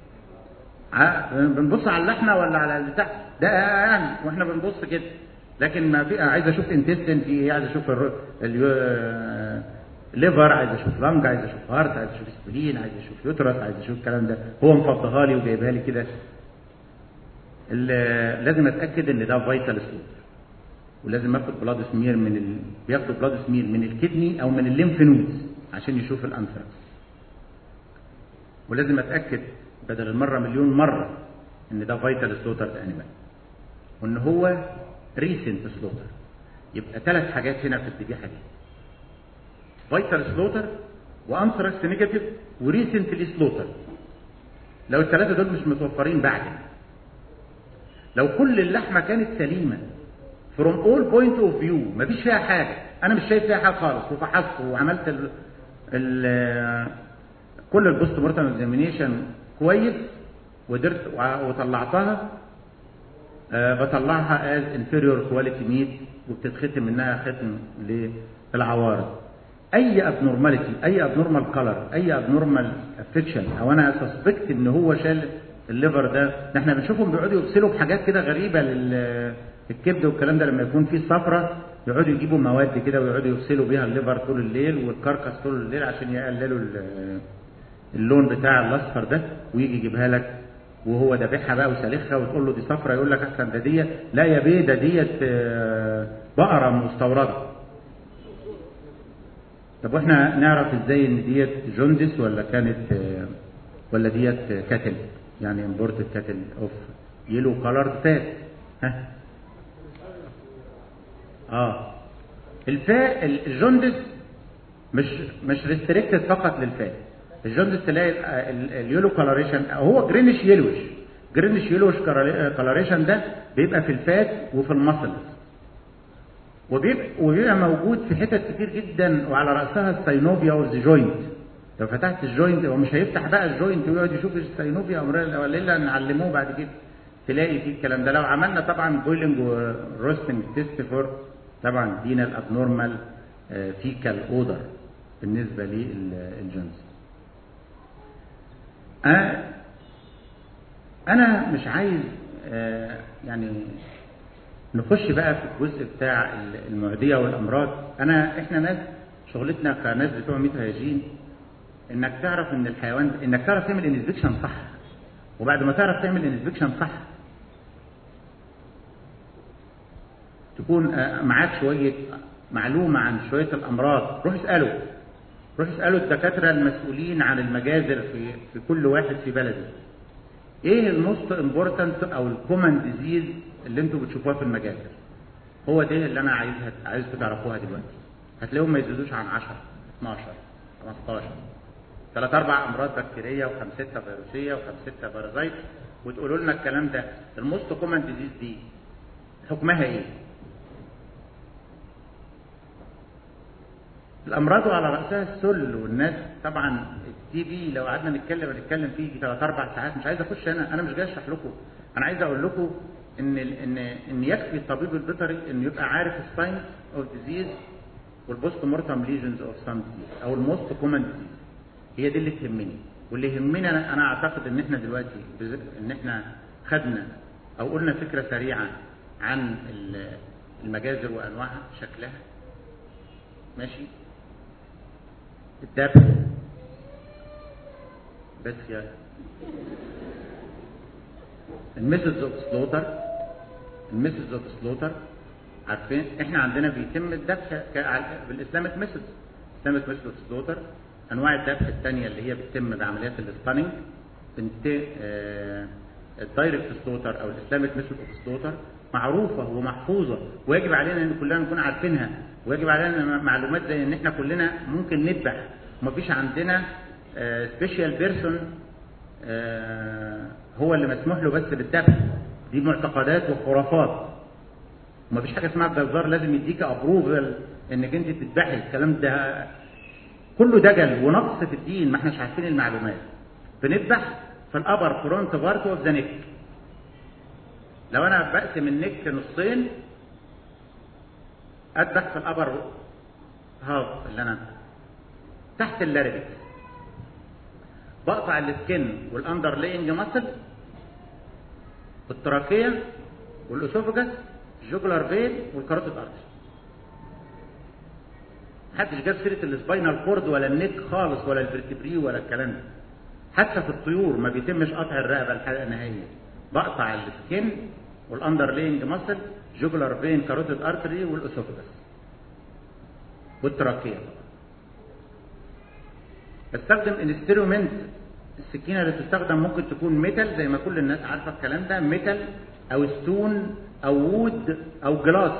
Speaker 1: بنبص على اللحمه ولا على البتاع ده يعني واحنا بنبص كده لكن ما في عايز اشوف انتستين في ايه عايز اشوف الليفر عايز اشوف لانج عايز اشوف هارت عايز اشوف سبلين عايز اشوف يوترس عايز اشوف الكلام ده هو مفضها لي وجايبها لي كده لازم اتاكد ان ده فيتال سلوت ولازم اخد بلاد سمير من ال... بياخدوا بلاد سمير من الكدني او من الليمف نودز عشان يشوف الانثراكس ولازم اتاكد بدل المره مليون مره ان ده فيتال سلوتر انيمال وان هو ريسنت سلوتر يبقى ثلاث حاجات هنا في الذبيحه دي فيتال سلوتر وانثراكس نيجاتيف وريسنتلي سلوتر لو الثلاثه دول مش متوفرين بعد لو كل اللحمه كانت سليمه from all point of view مفيش فيها حاجه انا مش شايف فيها حاجه خالص وفحصت وعملت ال ال كل البوست مورتم اكزامينيشن كويس وقدرت وطلعتها أه بطلعها از انفيريور كواليتي ميت وبتتختم منها ختم للعوارض اي ابنورماليتي اي ابنورمال كلر اي ابنورمال افكشن او انا سسبكت ان هو شال الليفر ده احنا بنشوفهم بيقعدوا يغسلوا بحاجات كده غريبه للكبد والكلام ده لما يكون فيه صفرة يقعدوا يجيبوا مواد كده ويقعدوا يغسلوا بيها الليفر طول الليل والكركس طول الليل عشان يقللوا اللون بتاع الاصفر ده ويجي يجيبها لك وهو ذابحها بقى وسالخها وتقول له دي صفرة يقول لك احسن ده ديت لا يا بيه ده ديت بقره مستورده طب واحنا نعرف ازاي ان ديت جوندس ولا كانت ولا ديت كاتل يعني امبورتد كاتل اوف يلو كولرد فات ها اه الفاء الجوندس مش مش ريستريكتد فقط للفات الجوندس تلاقي اليلو كولوريشن هو جرينش يلوش جرينش يلوش كولوريشن ده بيبقى في الفات وفي المسلز وبيبقى, وبيبقى موجود في حتت كتير جدا وعلى راسها السينوفيا والجوينت لو فتحت الجوينت هو مش هيفتح بقى الجوينت ويقعد يشوف السينوفيا ولا الا نعلموه بعد كده تلاقي فيه الكلام ده لو عملنا طبعا بويلنج وروستنج تيست فور طبعا دينا الابنورمال فيكال اودر بالنسبه للجونز انا مش عايز آه يعني نخش بقى في الجزء بتاع المعديه والامراض انا احنا ناس شغلتنا كناس بتوع ميتهاجين انك تعرف ان الحيوان انك تعرف تعمل انسبكشن صح وبعد ما تعرف تعمل انسبكشن صح تكون معاك شويه معلومه عن شويه الامراض روح اساله روح اسالوا الدكاتره المسؤولين عن المجازر في في كل واحد في بلده ايه الموست امبورتنت او الكومن ديزيز اللي انتوا بتشوفوها في المجازر هو ده اللي انا عايزها عايزكم تعرفوها دلوقتي هتلاقيهم ما يزيدوش عن 10 12 15 ثلاث اربع امراض بكتيريه وخمس سته فيروسيه وخمس سته بارازيت وتقولوا لنا الكلام ده الموست كومن ديزيز دي حكمها ايه؟ الامراض على راسها السل والناس طبعا التي بي لو قعدنا نتكلم نتكلم فيه ثلاث اربع ساعات مش عايز اخش انا انا مش جاي اشرح لكم انا عايز اقول لكم ان ان ان يكفي الطبيب البيطري انه يبقى عارف الساينس اوف ديزيز والبوست مورتم ليجنز اوف سام ديزيز او الموست كومن ديزيز هي دي اللي تهمني واللي يهمني انا انا اعتقد ان احنا دلوقتي ان احنا خدنا او قلنا فكره سريعه عن المجازر وانواعها شكلها ماشي الدبح بس يا الميثودز اوف سلوتر الميثودز اوف سلوتر عارفين احنا عندنا بيتم الذبح بالاسلامك ميثود اسلامك ميثود اوف سلوتر انواع الذبح الثانيه اللي هي بتتم بعمليات السباننج بنت آه الدايركت سلوتر او الاسلامك ميثود اوف سلوتر معروفه ومحفوظه ويجب علينا ان كلنا نكون عارفينها ويجب علينا معلومات زي ان احنا كلنا ممكن نذبح ومفيش عندنا سبيشال بيرسون هو اللي مسموح له بس بالذبح دي معتقدات وخرافات ومفيش حاجه اسمها الجزار لازم يديك ابروفل انك انت تذبحي الكلام ده كله دجل ونقص في الدين ما احناش عارفين المعلومات بنذبح في الابر فرونت بارت اوف ذا نيك لو انا بقسم النك نصين اذبح في الابر هاف اللي انا تحت اللاريكس بقطع السكن والاندر لاينج ماسل التراكيه والاسوفجس الجوجلر فين والكاروتيد ارتري محدش جاب سيره السباينال كورد ولا النك خالص ولا الفرتبري ولا الكلام ده حتى في الطيور ما بيتمش قطع الرقبه الحلقه النهائيه بقطع السكن والاندر لاينج ماسل جوجلر فين كاروتيد ارتري والاسوفجس والتراكيه بستخدم انسترومنت السكينه اللي بتستخدم ممكن تكون ميتال زي ما كل الناس عارفه الكلام ده ميتال او ستون او وود او جلاس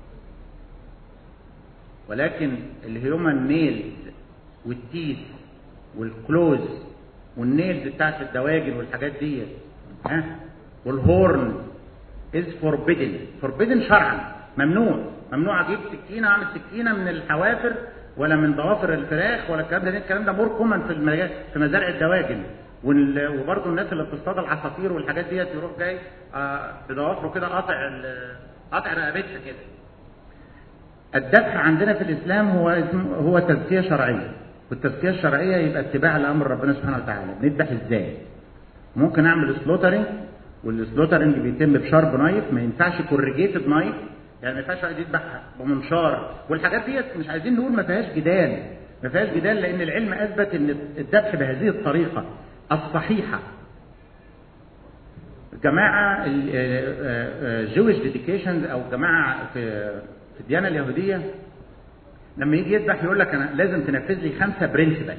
Speaker 1: ولكن الهيومن نيلز والتيث والكلوز والنيلز بتاعت الدواجن والحاجات دي ها والهورن از فوربيدن فوربيدن شرعا ممنوع ممنوع اجيب سكينه اعمل سكينه من الحوافر ولا من ضوافر الفراخ ولا الكلام ده الكلام ده مور كومن في المجال في مزارع الدواجن وبرضه الناس اللي بتصطاد العصافير والحاجات ديت يروح جاي آه بضوافره كده قاطع قاطع رقبتها كده الذبح عندنا في الاسلام هو اسم هو تزكيه شرعيه والتزكيه الشرعيه يبقى اتباع لامر ربنا سبحانه وتعالى بنذبح ازاي ممكن اعمل سلوترنج والسلوترنج بيتم بشارب نايف ما ينفعش كورجيتد نايف يعني ما ينفعش واحد يذبح بمنشار والحاجات ديت مش عايزين نقول ما فيهاش جدال ما فيهاش جدال لان العلم اثبت ان الذبح بهذه الطريقه الصحيحه جماعه جويش ديديكيشن او جماعه في في الديانه اليهوديه لما يجي يذبح يقول لك انا لازم تنفذ لي خمسه برنسبل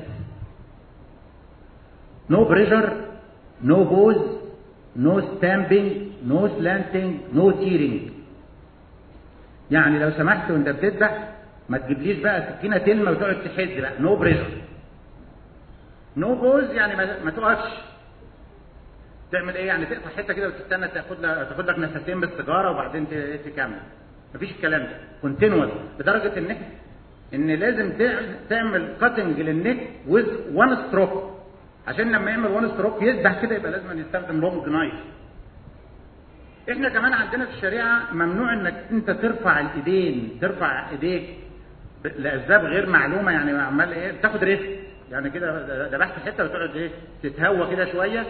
Speaker 1: نو بريشر نو بوز نو ستامبنج نو سلانتنج نو تيرنج يعني لو سمحت وانت بتذبح ما تجيبليش بقى سكينه تلمه وتقعد تحد بقى نو بريشر نو بوز يعني ما, ما تقفش تعمل ايه يعني تقطع حته كده وتستنى تاخد لك تاخد لك نفسين بالسيجاره وبعدين تكمل مفيش الكلام ده كونتينوس لدرجه ان ان لازم تعمل كاتنج للنك ويز وان ستروك عشان لما يعمل وان ستروك يذبح كده يبقى لازم يستخدم لونج نايف احنا كمان عندنا في الشريعه ممنوع انك انت ترفع الايدين ترفع ايديك لاسباب غير معلومه يعني عمال ايه بتاخد ريسك يعني كده ذبحت حته وتقعد ايه تتهوى كده شويه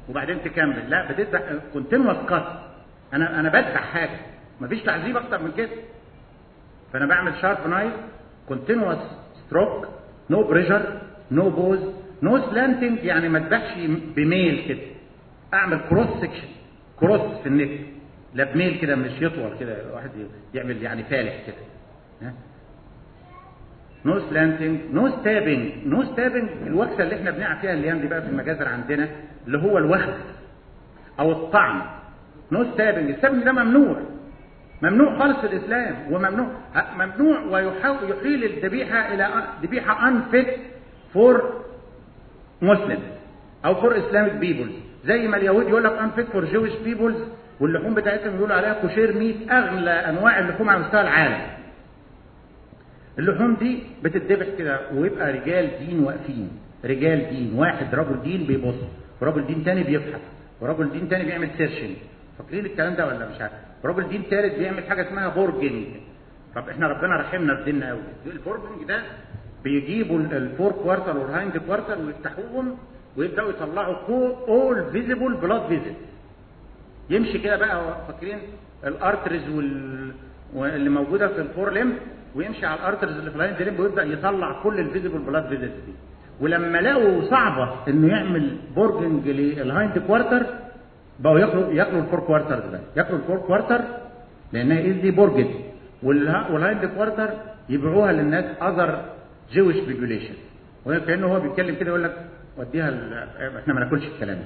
Speaker 1: وبعدين تكمل لا بتذبح كونتينوس كات انا انا بذبح حاجه مفيش تعذيب اكتر من كده فانا بعمل شارب نايف كونتينوس ستروك نو بريشر نو بوز نو سلانتنج يعني ما اذبحش بميل كده اعمل كروس سكشن كروس في النك لا بميل كده مش يطول كده واحد يعمل يعني فالح كده نو سلانتنج نو ستابنج نو ستابنج الوكسه اللي احنا بنقع فيها الايام دي بقى في المجازر عندنا اللي هو الوخز او الطعن نو ستابنج الستابنج ده ممنوع ممنوع خالص في الاسلام وممنوع ممنوع ويحاول يحيل الذبيحه الى ذبيحه انفيت فور مسلم او فور اسلامك بيبلز زي ما اليهود يقول لك انفيت فور جويش بيبلز واللحوم بتاعتهم يقولوا عليها كوشير ميت اغلى انواع اللحوم على مستوى العالم اللحوم دي بتتذبح كده ويبقى رجال دين واقفين رجال دين واحد رجل دين بيبص ورجل دين تاني بيبحث ورجل دين تاني بيعمل سيرشنج فاكرين الكلام ده ولا مش عارف رجل دين ثالث بيعمل حاجه اسمها بورجنج طب احنا ربنا رحمنا في ديننا قوي البورجنج ده بيجيبوا الفور كوارتر والهايند كوارتر ويفتحوهم ويبداوا يطلعوا اول فيزيبل بلاد فيزيت يمشي كده بقى فاكرين الارترز وال... واللي موجوده في الفور ليم ويمشي على الارترز اللي في الهايند ليم ويبدا يطلع كل الفيزيبل بلاد فيزيت دي ولما لقوا صعبه انه يعمل بورجنج للهايند كوارتر بقوا ياكلوا ياكلوا الفور كوارتر ده ياكلوا الفور كوارتر لانها ايزلي بورجد والهايند كوارتر يبيعوها للناس اذر جويش بيبوليشن وكانه هو بيتكلم كده يقول لك وديها احنا ما ناكلش الكلام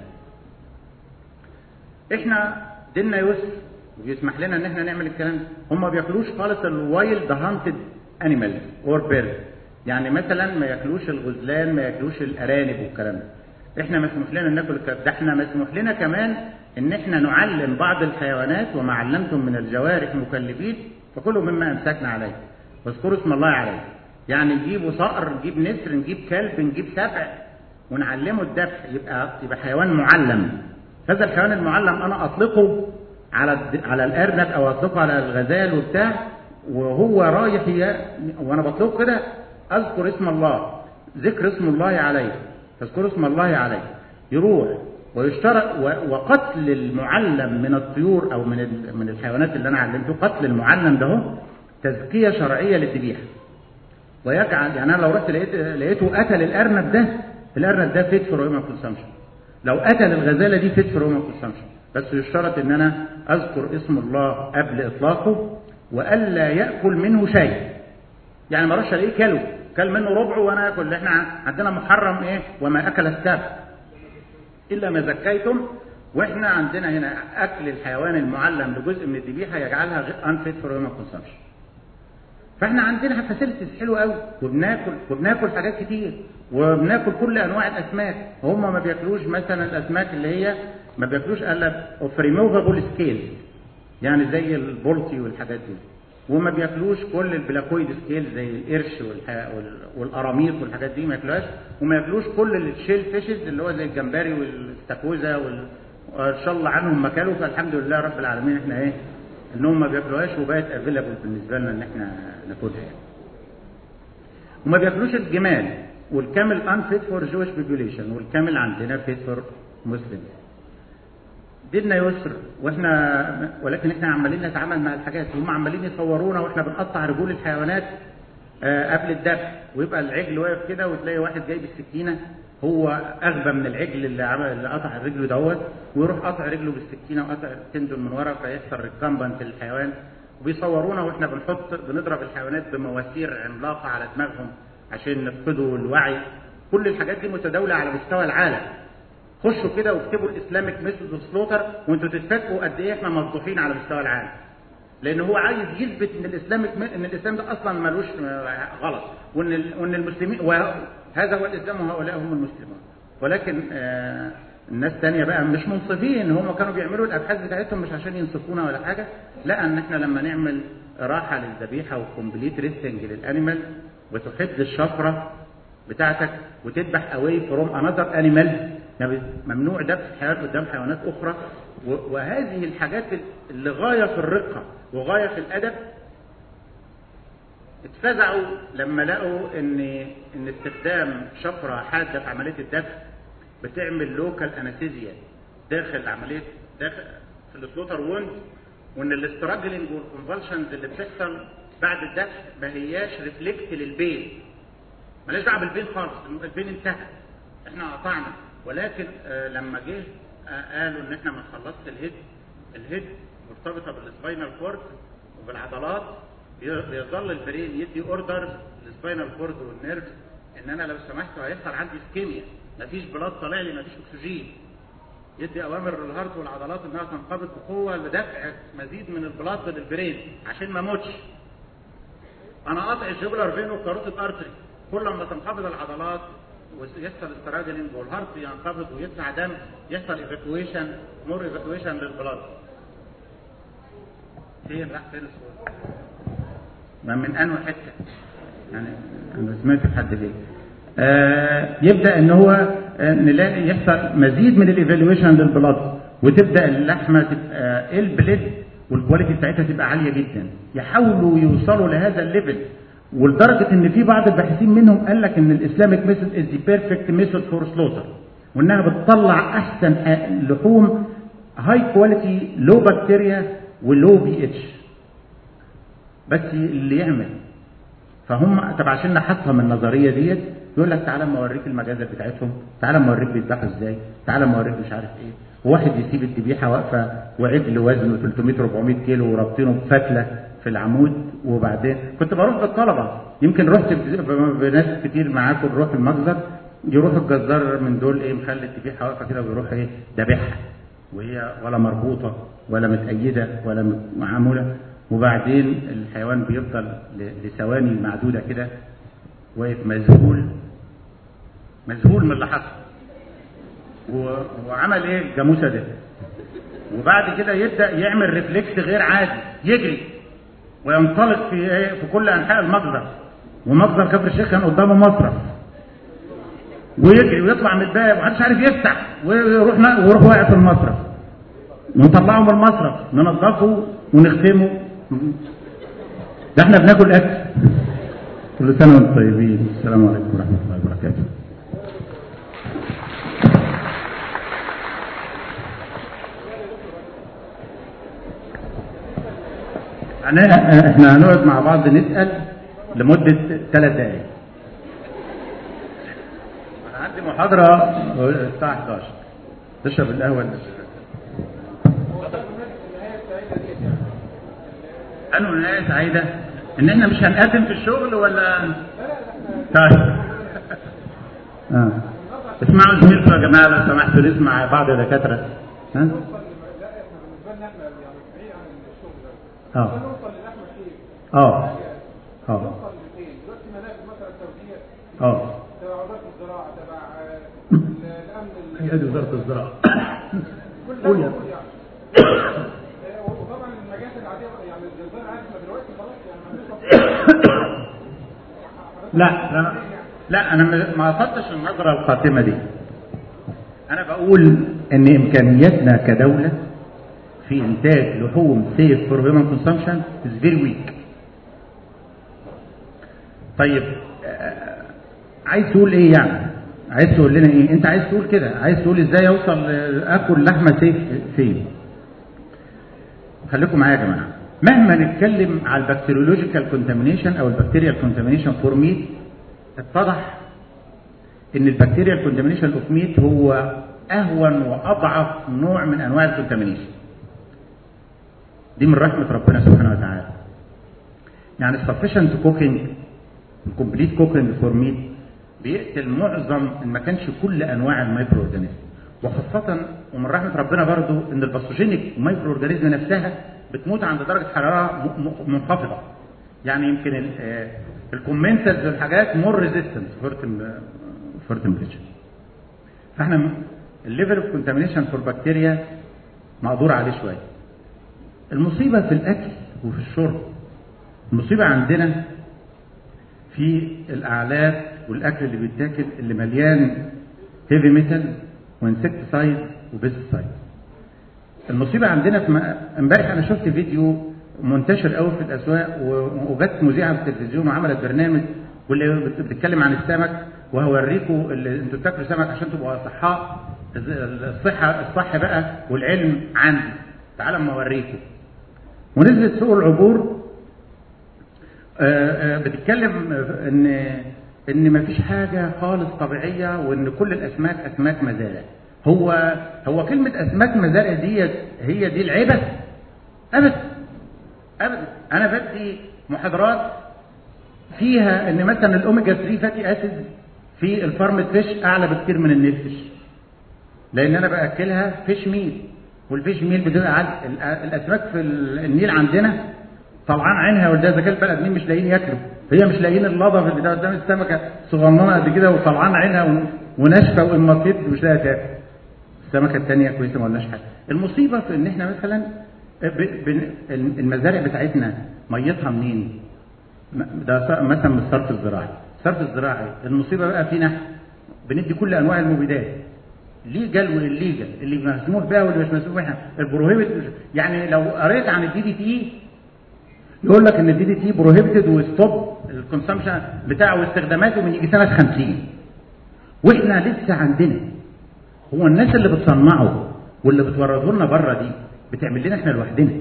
Speaker 1: ده احنا ديننا يسر وبيسمح لنا ان احنا نعمل الكلام ده هم ما بياكلوش خالص الوايلد هانتد انيمال اور بيرد يعني مثلا ما ياكلوش الغزلان ما ياكلوش الارانب والكلام ده احنا مسموح لنا ناكل الكلام ده احنا مسموح لنا كمان ان احنا نعلم بعض الحيوانات وما علمتم من الجوارح مكلفين فكلوا مما امسكنا عليه واذكروا اسم الله عليه يعني نجيبوا صقر نجيب نسر نجيب كلب نجيب سبع ونعلمه الذبح يبقى يبقى حيوان معلم هذا الحيوان المعلم انا اطلقه على على الارنب او اطلقه على الغزال وبتاع وهو رايح وانا بطلقه كده اذكر اسم الله ذكر اسم الله عليه تذكر اسم الله عليه يروح ويشترط وقتل المعلم من الطيور او من من الحيوانات اللي انا علمته قتل المعلم ده هو تزكيه شرعيه للذبيحه ويجعل يعني انا لو رحت لقيت لقيته قتل الارنب ده الارنب ده فيت فور هيومن كونسامشن لو قتل الغزاله دي فيت فور هيومن كونسامشن بس يشترط ان انا اذكر اسم الله قبل اطلاقه والا ياكل منه شيء يعني ما اروحش الاقيه كله كل منه ربعه وانا اكل احنا عندنا محرم ايه وما اكل السبت الا ما زكيتم واحنا عندنا هنا اكل الحيوان المعلم لجزء من الذبيحه يجعلها انفيت فور هيومن كونسامشن فاحنا عندنا فاسيلتيز حلوه قوي وبناكل وبناكل حاجات كتير وبناكل كل انواع الاسماك هم ما بياكلوش مثلا الاسماك اللي هي ما بياكلوش الا اوف ريموفابل سكيل يعني زي البولتي والحاجات دي وما بياكلوش كل البلاكويد سكيل زي القرش والح... والقراميط والحاجات دي ما ياكلوهاش وما ياكلوش كل الشيل فيشز اللي هو زي الجمبري والاستاكوزا وال... ان شاء الله عنهم ما كانوا فالحمد لله رب العالمين احنا ايه انهم ما بياكلوهاش وبقت افيلابل بالنسبه لنا ان احنا ناكلها يعني. وما بياكلوش الجمال والكامل ان فيت فور جويش بيبوليشن والكامل عندنا فيت فور مسلم ديننا يسر واحنا ولكن احنا عمالين نتعامل مع الحاجات هم عمالين يصورونا واحنا بنقطع رجول الحيوانات آه قبل الذبح ويبقى العجل واقف كده وتلاقي واحد جايب السكينه هو اغبى من العجل اللي عمل اللي قطع رجله دوت ويروح قطع رجله بالسكينه وقطع التندون من ورا فيحصل ريكامبنت للحيوان وبيصورونا واحنا بنحط بنضرب الحيوانات بمواسير عملاقه على دماغهم عشان نفقدوا الوعي كل الحاجات دي متداوله على مستوى العالم خشوا كده واكتبوا الاسلامك ميثود سلوتر وانتوا تتفاجئوا قد ايه احنا مفضوحين على مستوى العالم لان هو عايز يثبت ان الاسلام ان الاسلام ده اصلا ملوش غلط وان وان المسلمين وهذا هو الاسلام وهؤلاء هم المسلمون ولكن آه الناس تانية بقى مش منصفين هم كانوا بيعملوا الابحاث بتاعتهم مش عشان ينصفونا ولا حاجه لا ان احنا لما نعمل راحه للذبيحه وكومبليت ريستنج للانيمال وتحد الشفره بتاعتك وتذبح اواي فروم انذر انيمال ممنوع ذبح حيوانات قدام حيوانات اخرى وهذه الحاجات اللي غايه في الرقه وغايه في الادب اتفزعوا لما لقوا ان ان استخدام شفره حاده في عمليه الذبح بتعمل لوكال انستيزيا داخل عمليه داخل في السلوتر ووند وان الاستراجلنج والكونفالشنز اللي بتحصل بعد الذبح ما هياش ريفلكت للبين مالهاش دعوه بالبين خالص البين انتهى احنا قطعنا ولكن آه لما جه آه قالوا ان احنا ما خلصت الهيد الهيد مرتبطه بالسباينال كورد وبالعضلات بيظل البرين يدي اوردرز للسباينال كورد والنيرف ان انا لو سمحت هيحصل عندي اسكيميا مفيش بلاد طالع لي مفيش اكسجين يدي اوامر للهارت والعضلات انها تنقبض بقوه لدفع مزيد من البلاد للبرين عشان ما اموتش انا قاطع الجبلر فين والكاروتيد ارتري كل ما تنقبض العضلات ويحصل استراجلينج والهارت ينقبض ويطلع دم يحصل ايفاكويشن مور ايفاكويشن للبلاد فين راح فين الصوت ما من انه حته يعني انا سمعت حد ليه آه يبدا ان هو آه نلاقي يحصل مزيد من الايفالويشن للبلاد وتبدا اللحمه تبقى البلد والكواليتي بتاعتها تبقى عاليه جدا يحاولوا يوصلوا لهذا الليفل ولدرجه ان في بعض الباحثين منهم قال لك ان الاسلامك ميثود از ذا بيرفكت ميثود فور سلوتر وانها بتطلع احسن لحوم هاي كواليتي لو بكتيريا ولو بي اتش بس اللي يعمل فهم طب عشان نحطها من النظريه ديت يقول لك تعالى اما اوريك المجازر بتاعتهم تعالى اما اوريك بيذبحوا ازاي تعالى اما اوريك مش عارف ايه وواحد يسيب الذبيحه واقفه وعجل وزنه 300 400 كيلو ورابطينه بفتله في العمود وبعدين كنت بروح بالطلبه يمكن رحت بناس كتير معاكم نروح المجزر يروح الجزار من دول ايه مخلي الذبيحه واقفه كده ويروح ايه ذابحها وهي ولا مربوطه ولا متأيده ولا معموله وبعدين الحيوان بيفضل لثواني معدوده كده واقف مذهول مذهول من اللي حصل وعمل ايه الجاموسه ده وبعد كده يبدا يعمل ريفلكس غير عادي يجري وينطلق في ايه في كل انحاء المجزر ومجزر كفر الشيخ كان قدامه مصرف ويجري ويطلع من الباب ومحدش عارف يفتح ويروح ويروح واقع في المصرف ونطلعه من المصرف ننضفه ونختمه ده احنا بناكل اكل كل سنه وانتم طيبين السلام عليكم ورحمه الله وبركاته احنا هنقعد مع بعض نسال لمده ثلاث دقائق انا عندي محاضره الساعه 11 تشرب القهوه قالوا نهايه سعيده ان احنا مش هنقدم في الشغل ولا طيب اه اسمعوا زميلكم يا جماعه لو سمحتوا نسمع بعض الدكاتره ها اه اه اه اه
Speaker 2: تبع وزاره الزراعه تبع الامن
Speaker 1: هي وزاره الزراعه
Speaker 2: كل
Speaker 1: قول
Speaker 2: ده
Speaker 1: يا
Speaker 2: موجود يعني آه، وطبعا المجالات العاديه يعني الجزار عارف ما دلوقتي خلاص يعني ما
Speaker 1: لا لا لا انا ما- ما قصدتش النظره القاتمه دي انا بقول ان امكانياتنا كدوله في انتاج لحوم سيف فور هيومن كونسامشن از فيري ويك طيب آه، عايز تقول ايه يعني عايز تقول لنا ايه انت عايز تقول كده عايز تقول ازاي اوصل آه، اكل لحمه سيف فين خليكم معايا يا جماعه مهما نتكلم على البكتيريولوجيكال كونتامينيشن او البكتيريال كونتامينيشن فور ميت اتضح ان البكتيريال كونتامينيشن اوف ميت هو اهون واضعف نوع من انواع الكونتامينيشن دي من رحمه ربنا سبحانه وتعالى يعني السفشنت كوكينج الكومبليت كوكينج فور ميت بيقتل معظم ان ما كانش كل انواع المايكرو اورجانيزم وخاصة ومن رحمة ربنا برضو ان الباثوجينيك مايكرو اورجانيزم نفسها بتموت عند درجة حرارة م- م- منخفضة يعني يمكن الكومنترز والحاجات مور ريزيستنت فور تمبريتشر فاحنا الليفل اوف كونتامينيشن فور بكتيريا مقدور عليه شويه المصيبه في الاكل وفي الشرب المصيبه عندنا في الاعلاف والاكل اللي بيتاكل اللي مليان هيفي ميتال وانسكتسايد وبيستسايد المصيبه عندنا في م- امبارح انا شفت فيديو منتشر قوي في الاسواق و- وجت مذيعه في التلفزيون وعملت برنامج واللي بت- بتتكلم عن السمك وهوريكم اللي انتوا بتاكلوا سمك عشان تبقوا اصحاء الصحة الصح بقى والعلم عندي تعالى اما اوريكم ونزلت سوق العبور آه، آه، بتتكلم ان ان مفيش حاجة خالص طبيعية وان كل الاسماك اسماك مزارع هو هو كلمة اسماك مزارع دي هي دي العبث ابدا ابدا انا بدي محاضرات فيها ان مثلا الاوميجا 3 فاتي اسيد في الفارم فيش اعلى بكتير من النيل فيش لان انا باكلها فيش ميل والفيش ميل بتبقى عال... ال- الاسماك في ال- النيل عندنا طلعان عينها وده اذا كان البني ادمين مش لاقيين ياكلوا هي مش لاقيين اللضف اللي ده قدام السمكه صغننه قد كده وطلعان عينها و... وناشفه وامطيت مش لاقيه تاكل السمكه الثانيه كويسه ما قلناش حاجه المصيبه في ان احنا مثلا ب... ب... المزارع بتاعتنا ميتها منين ده ص- مثلا من الصرف الزراعي الصرف الزراعي المصيبه بقى فينا بندي كل انواع المبيدات ليجل والليجل اللي مسموح بها واللي مش مسموح بها البروهيبت يعني لو قريت عن الدي دي تي يقول لك ان الدي دي تي بروهيبتد وستوب الكونسامشن بتاعه واستخداماته من يجي سنه 50 واحنا لسه عندنا هو الناس اللي بتصنعه واللي بتورده لنا بره دي بتعمل لنا احنا لوحدنا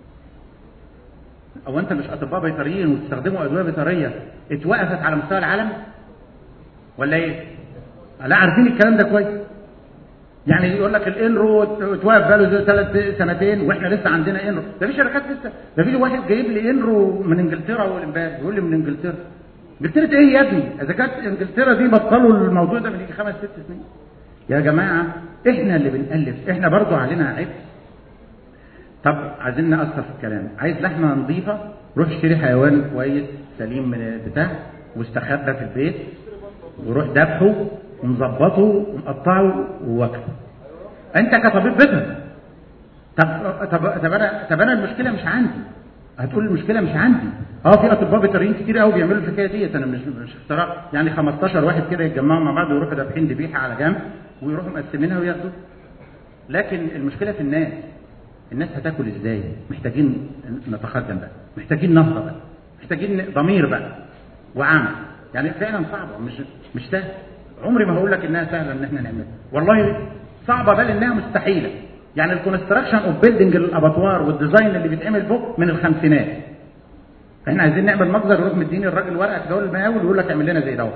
Speaker 1: او انت مش اطباء بيطريين وتستخدموا ادويه بيطريه اتوقفت على مستوى العالم ولا ايه لا عارفين الكلام ده كويس يعني يقول لك الانرو اتوقف بقاله زي ثلاث سنتين واحنا لسه عندنا انرو ده في شركات لسه ده في واحد جايب لي انرو من انجلترا اول امبارح بيقول لي من انجلترا انجلترا ايه يا ابني اذا كانت انجلترا دي بطلوا الموضوع ده من يجي خمس ست سنين يا جماعه احنا اللي بنالف احنا برضو علينا عيب طب عايزين نأثر في الكلام عايز لحمه نظيفه روح اشتري حيوان كويس سليم من البتاع واستخبى في البيت وروح ذبحه ومظبطه ومقطعه وواكله انت كطبيب بيطري طب طب طب انا طب انا المشكله مش عندي هتقول المشكله مش عندي اه في اطباء بيطريين كتير قوي بيعملوا الحكايه ديت انا مش مش اختراع يعني 15 واحد كده يتجمعوا مع بعض ويروحوا دابحين ذبيحه على جنب ويروحوا مقسمينها وياخدوا لكن المشكله في الناس الناس هتاكل ازاي محتاجين نتقدم بقى محتاجين نهضه بقى محتاجين ضمير بقى وعمل يعني فعلا صعبه مش مش سهل عمري ما هقول لك انها سهله ان احنا نعملها والله صعبه بل انها مستحيله يعني الكونستراكشن اوف بيلدينج الاباطوار والديزاين اللي بيتعمل فوق من الخمسينات احنا عايزين نعمل مجزر يروح مديني الراجل ورقه كده المقاول ويقول لك اعمل لنا زي دوت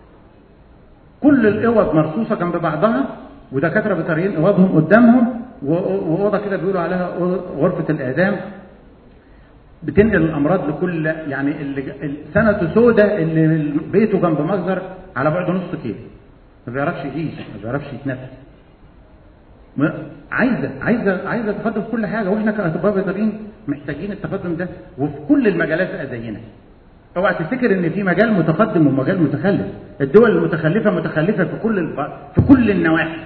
Speaker 1: كل الاوض مرصوصه جنب بعضها ودكاتره بيطريين اوضهم قدامهم و- واوضه كده بيقولوا عليها أوضة- غرفه الاعدام بتنقل الامراض لكل يعني اللي سنته سودة اللي بيته جنب مجزر على بعد نص كيلو ما بيعرفش يعيش ما بيعرفش يتنفس ما- عايزه عايزه عايزه تقدم في كل حاجه واحنا كاطباء بيطريين محتاجين التقدم ده وفي كل المجالات بقى زينا اوعى تفتكر ان في مجال متقدم ومجال متخلف الدول المتخلفه متخلفه في كل الب... في كل النواحي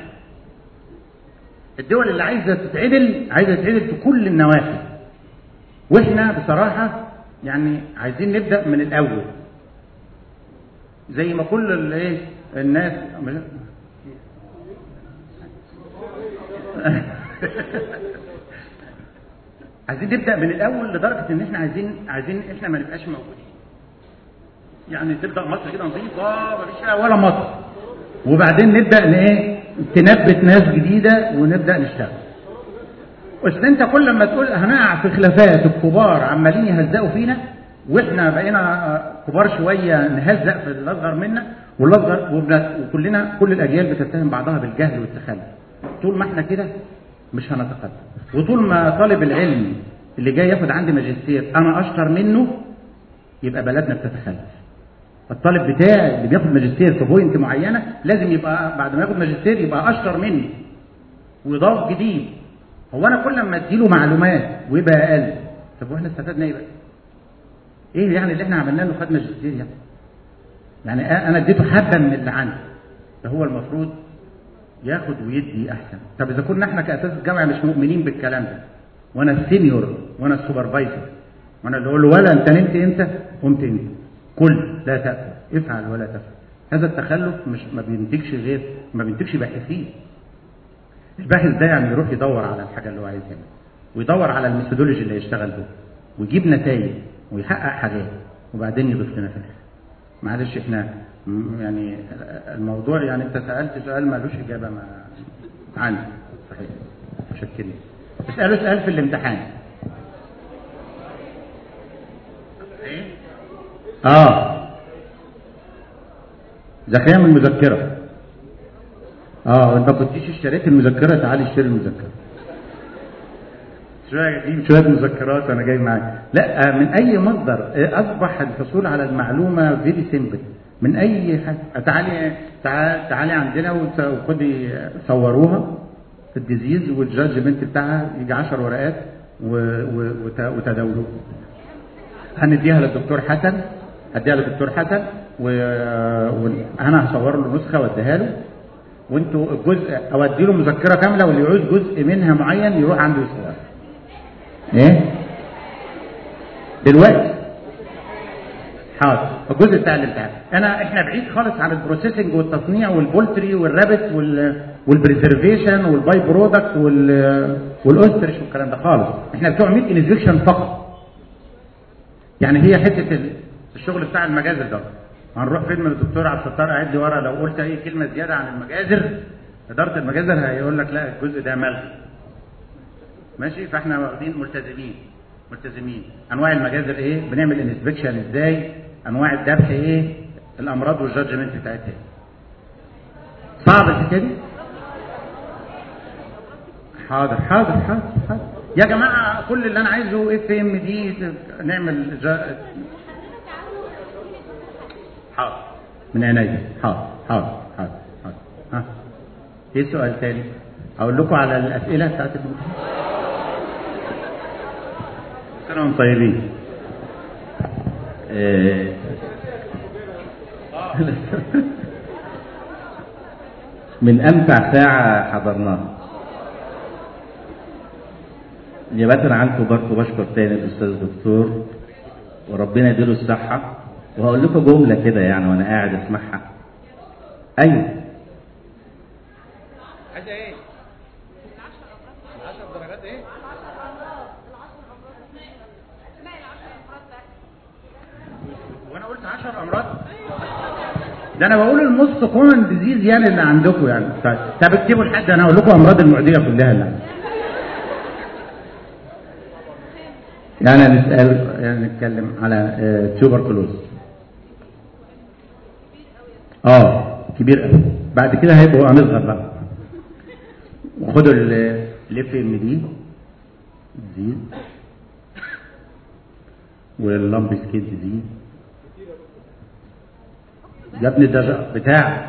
Speaker 1: الدول اللي عايزه تتعدل عايزه تتعدل في كل النواحي واحنا بصراحه يعني عايزين نبدا من الاول زي ما كل الايه الناس عايزين نبدا من الاول لدرجه ان احنا عايزين عايزين احنا ما نبقاش موجودين يعني تبدا مصر كده نظيفه مفيش فيها ولا مصر وبعدين نبدا ن- ايه تنبت ناس جديده ونبدا نشتغل اصل انت كل ما تقول هنقع في خلافات الكبار عمالين يهزقوا فينا واحنا بقينا كبار شويه نهزق في الاصغر منا والاصغر وبن- وكلنا كل الاجيال بتتهم بعضها بالجهل والتخلف طول ما احنا كده مش هنتقدم وطول ما طالب العلم اللي جاي ياخد عندي ماجستير انا اشطر منه يبقى بلدنا بتتخلف الطالب بتاعي اللي بياخد ماجستير في بوينت معينه لازم يبقى بعد ما ياخد ماجستير يبقى اشطر مني ويضاف جديد هو انا كل ما اديله معلومات ويبقى اقل طب واحنا استفدنا ايه بقى؟ ايه يعني اللي احنا عملناه له خد ماجستير يعني؟ يعني انا اديته حبه من اللي عندي ده هو المفروض ياخد ويدي احسن طب اذا كنا احنا كاساس الجامعه مش مؤمنين بالكلام ده وانا السينيور وانا السوبرفايزر وانا اللي اقول له ولا انت نمت انت قمت انت كل لا تأكل افعل ولا تفعل هذا التخلف مش ما بينتجش غير ما بينتجش باحثين الباحث ده يعني يروح يدور على الحاجه اللي هو عايزها ويدور على الميثودولوجي اللي هيشتغل به ويجيب نتائج ويحقق حاجات وبعدين يضيف لنا في الاخر معلش احنا م- يعني الموضوع يعني انت سالت سؤال مالوش اجابه ما عندي صحيح متشكرين اسالوا سؤال في الامتحان ايه اه زكاة من المذكرة اه وانت كنتيش اشتريت المذكرة تعالي اشتري المذكرة شوية اجيب شوية مذكرات وانا جاي معاك لا آه، من اي مصدر آه، اصبح الحصول على المعلومة فيري سيمبل من اي حاجة تعالي تعالي, تعالي عندنا وت- وخدي آه، صوروها الديزيز والجادجمنت بتاعها يجي 10 ورقات و- و- وت- وتداولوها هنديها للدكتور حسن هديها للدكتور حسن وانا هصور له نسخه واديها له وانتوا الجزء او ادي له مذكره كامله واللي يعوز جزء منها معين يروح عنده يصور ايه دلوقتي حاضر الجزء بتاع الامتحان انا احنا بعيد خالص عن البروسيسنج والتصنيع والبولتري والرابت وال والبريزرفيشن والباي برودكت وال والاوسترش والكلام ده خالص احنا بتوع ميت انفكشن فقط يعني هي حته ال- الشغل بتاع المجازر ده هنروح فين من الدكتور عبد الستار قاعد لي ورا لو قلت اي كلمه زياده عن المجازر اداره المجازر هيقول لك لا الجزء ده ملغي ماشي فاحنا واخدين ملتزمين ملتزمين انواع المجازر ايه بنعمل انسبكشن ازاي انواع الذبح ايه الامراض والجادجمنت بتاعتها إيه؟ صعب الحكايه دي حاضر حاضر حاضر حاضر يا جماعه كل اللي انا عايزه اف ام دي نعمل جا... حاضر من عينيا حاضر حاضر حاضر حاضر ها ايه سؤال تاني اقول لكم على الاسئله بتاعت الامتحان كانوا وانتم طيبين
Speaker 3: آه، من أمتع ساعة حضرناها نيابة عنكم برضه بشكر تاني الأستاذ الدكتور وربنا يديله الصحة وهقول لكم جملة كده يعني وأنا قاعد أسمعها أيوه
Speaker 2: عايزه ايه 10 درجات ايه
Speaker 1: وانا قلت 10 امراض ده انا بقول الموست كومن ديزيز يعني اللي عندكم يعني طيب طب اكتبوا لحد انا اقول لكم امراض المعديه كلها اللي عندكم. يعني نسال يعني نتكلم على تيوبركلوز اه كبير قوي بعد كده هيبقوا هنصغر بقى وخدوا الاف ام دي ديزيز واللمب سكين ديزيز يا ابني ده ج- بتاع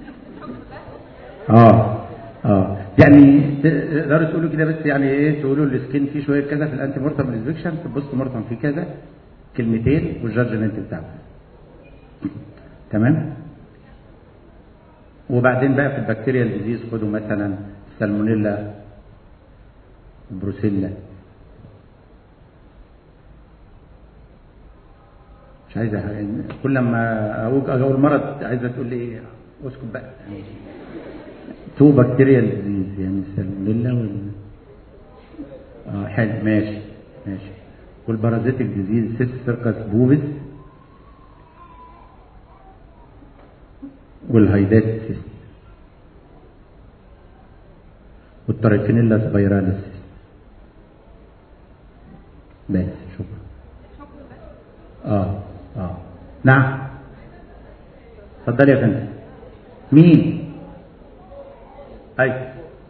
Speaker 1: اه اه يعني تقدروا تقولوا كده بس يعني ايه تقولوا السكين فيه شويه كذا في الانتي مورتم انسبكشن في البوست مورتم فيه كذا كلمتين والجادجمنت بتاعته تمام وبعدين بقى في البكتيريا ديزيز خدوا مثلا سالمونيلا بروسيلا مش عايزه يعني كل ما اقول اقول مرض عايزه تقول لي ايه اسكت بقى يعني تو بكتيريال ديزيز يعني السالمونيلا وال اه حلو ماشي ماشي والبارازيتيك ديزيز سيس سيركس بوبس والهيدات سيست والتريفينيلا سبايراليس بس شكرا اه اه نعم اتفضل يا فندم مين اي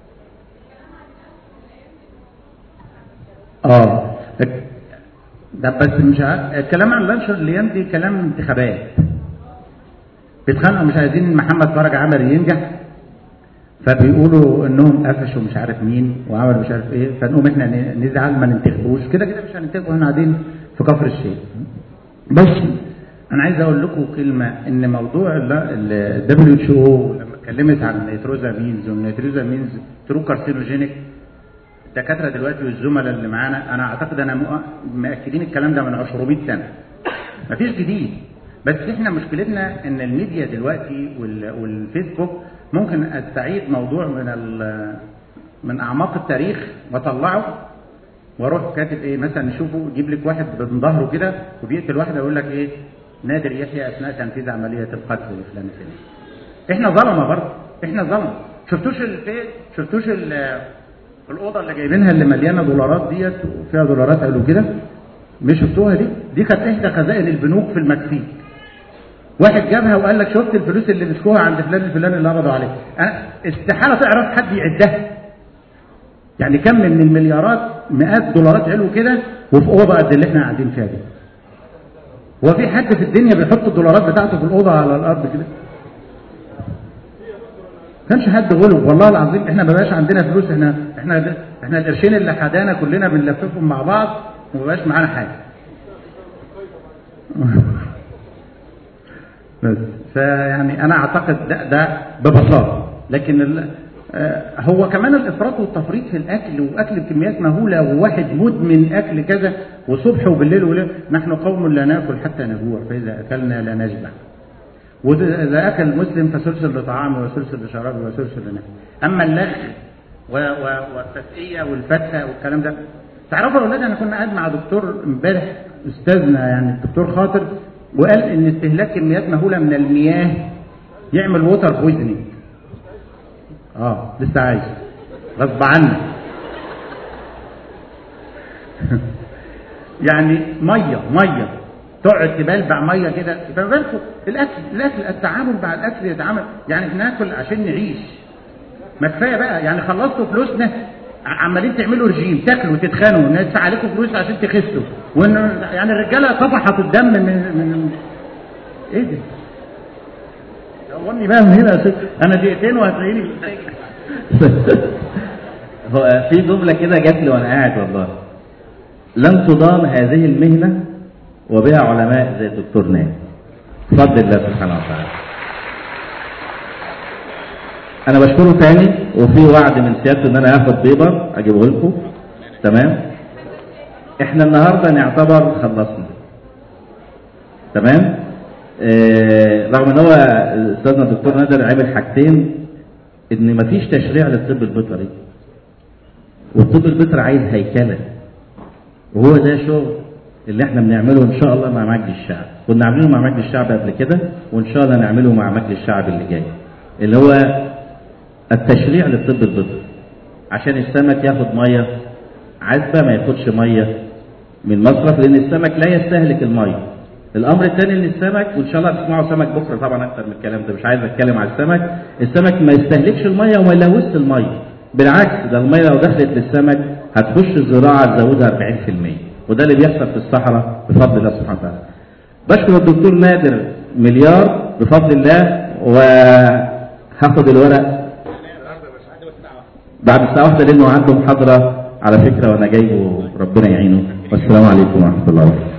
Speaker 1: اه ده بس مش عارف الكلام عن لانشر الايام دي كلام انتخابات بيتخانقوا مش عايزين محمد فرج عمر ينجح فبيقولوا انهم قفشوا مش عارف مين وعملوا مش عارف ايه فنقوم احنا ن- نزعل ما ننتخبوش كده كده مش هننتخبه احنا قاعدين في كفر الشيخ بص انا عايز اقول لكم كلمه ان موضوع الدبليو اتش او لما اتكلمت عن النيتروزامينز والنيتروزامينز ترو كارسينوجينيك الدكاتره دلوقتي والزملاء اللي معانا انا اعتقد انا مؤ- مأكدين الكلام ده من 200 سنه مفيش جديد بس احنا مشكلتنا ان الميديا دلوقتي وال- والفيسبوك ممكن استعيد موضوع من ال- من اعماق التاريخ واطلعه واروح كاتب ايه مثلا نشوفه يجيب لك واحد من ظهره كده وبيقتل واحده يقول لك ايه نادر يحيى اثناء تنفيذ عمليه القتل لفلان الفلاني احنا ظلمه برضه احنا ظلمه شفتوش البيت شفتوش ال- الاوضه اللي جايبينها اللي مليانه دولارات ديت وفيها دولارات قالوا كده مش شفتوها دي دي كانت احدى خزائن البنوك في المكسيك واحد جابها وقال لك شفت الفلوس اللي مسكوها عند فلان الفلاني اللي قبضوا عليه انا استحاله تعرف حد يعدها يعني كم من المليارات مئات دولارات علو كده وفي اوضه قد اللي احنا قاعدين فيها دي هو في حد في الدنيا بيحط الدولارات بتاعته في الاوضه على الارض كده كانش حد غلب والله العظيم احنا ما بقاش عندنا فلوس احنا احنا احنا القرشين اللي حدانا كلنا بنلففهم مع بعض وما بقاش معانا حاجه بس فيعني انا اعتقد ده ده ببساطه لكن ال- آه، هو كمان الافراط والتفريط في الاكل واكل بكميات مهوله وواحد مدمن اكل كذا وصبح وبالليل وليل نحن قوم لا ناكل حتى نجوع فاذا اكلنا لا نشبع وإذا أكل المسلم فثلث لطعامه وثلث لشرابه وثلث لنفسه أما اللغ و- و- والتسقية والفتة والكلام ده تعرفوا يا أولاد أنا كنا قاعد مع دكتور امبارح أستاذنا يعني الدكتور خاطر وقال إن استهلاك كميات مهولة من المياه يعمل ووتر بويزنينج اه لسه عايش غصب عنك يعني ميه ميه تقعد تبلبع ميه كده فما بالكم الاكل الاكل التعامل مع الاكل يتعامل يعني ناكل عشان نعيش ما كفايه بقى يعني خلصتوا فلوسنا ع- عمالين تعملوا رجيم تاكلوا تتخانوا ندفع عليكم فلوس عشان تخسوا وان يعني الرجاله طفحت الدم من من ايه ده؟ دورني بقى من هنا يا ست انا دقيقتين وهتلاقيني
Speaker 3: هو في جملة كده جات لي وأنا قاعد والله لن تضام هذه المهنة وبها علماء زي الدكتور نايم بفضل الله سبحانه وتعالى أنا بشكره تاني وفي وعد من سيادته إن أنا هاخد بيبر أجيبه لكم تمام إحنا النهاردة نعتبر خلصنا تمام آه رغم ان هو استاذنا الدكتور نادر عامل حاجتين ان مفيش تشريع للطب البيطري والطب البيطري عايز هيكله وهو ده شغل اللي احنا بنعمله ان شاء الله مع مجلس الشعب كنا عاملينه مع مجلس الشعب قبل كده وان شاء الله نعمله مع مجلس الشعب اللي جاي اللي هو التشريع للطب البيطري عشان السمك ياخد ميه عذبه ما ياخدش ميه من مصرف لان السمك لا يستهلك الميه الامر الثاني ان السمك وان شاء الله هتسمعوا سمك بكره طبعا اكتر من الكلام ده مش عايز اتكلم على السمك السمك ما يستهلكش الميه وما يلوثش الميه بالعكس ده الميه لو دخلت للسمك هتخش الزراعه تزودها 40% وده اللي بيحصل في الصحراء بفضل الله سبحانه وتعالى بشكر الدكتور نادر مليار بفضل الله وهاخد الورق بعد الساعه واحدة لانه عنده محاضره على فكره وانا جايبه ربنا يعينه والسلام عليكم ورحمه الله وبركاته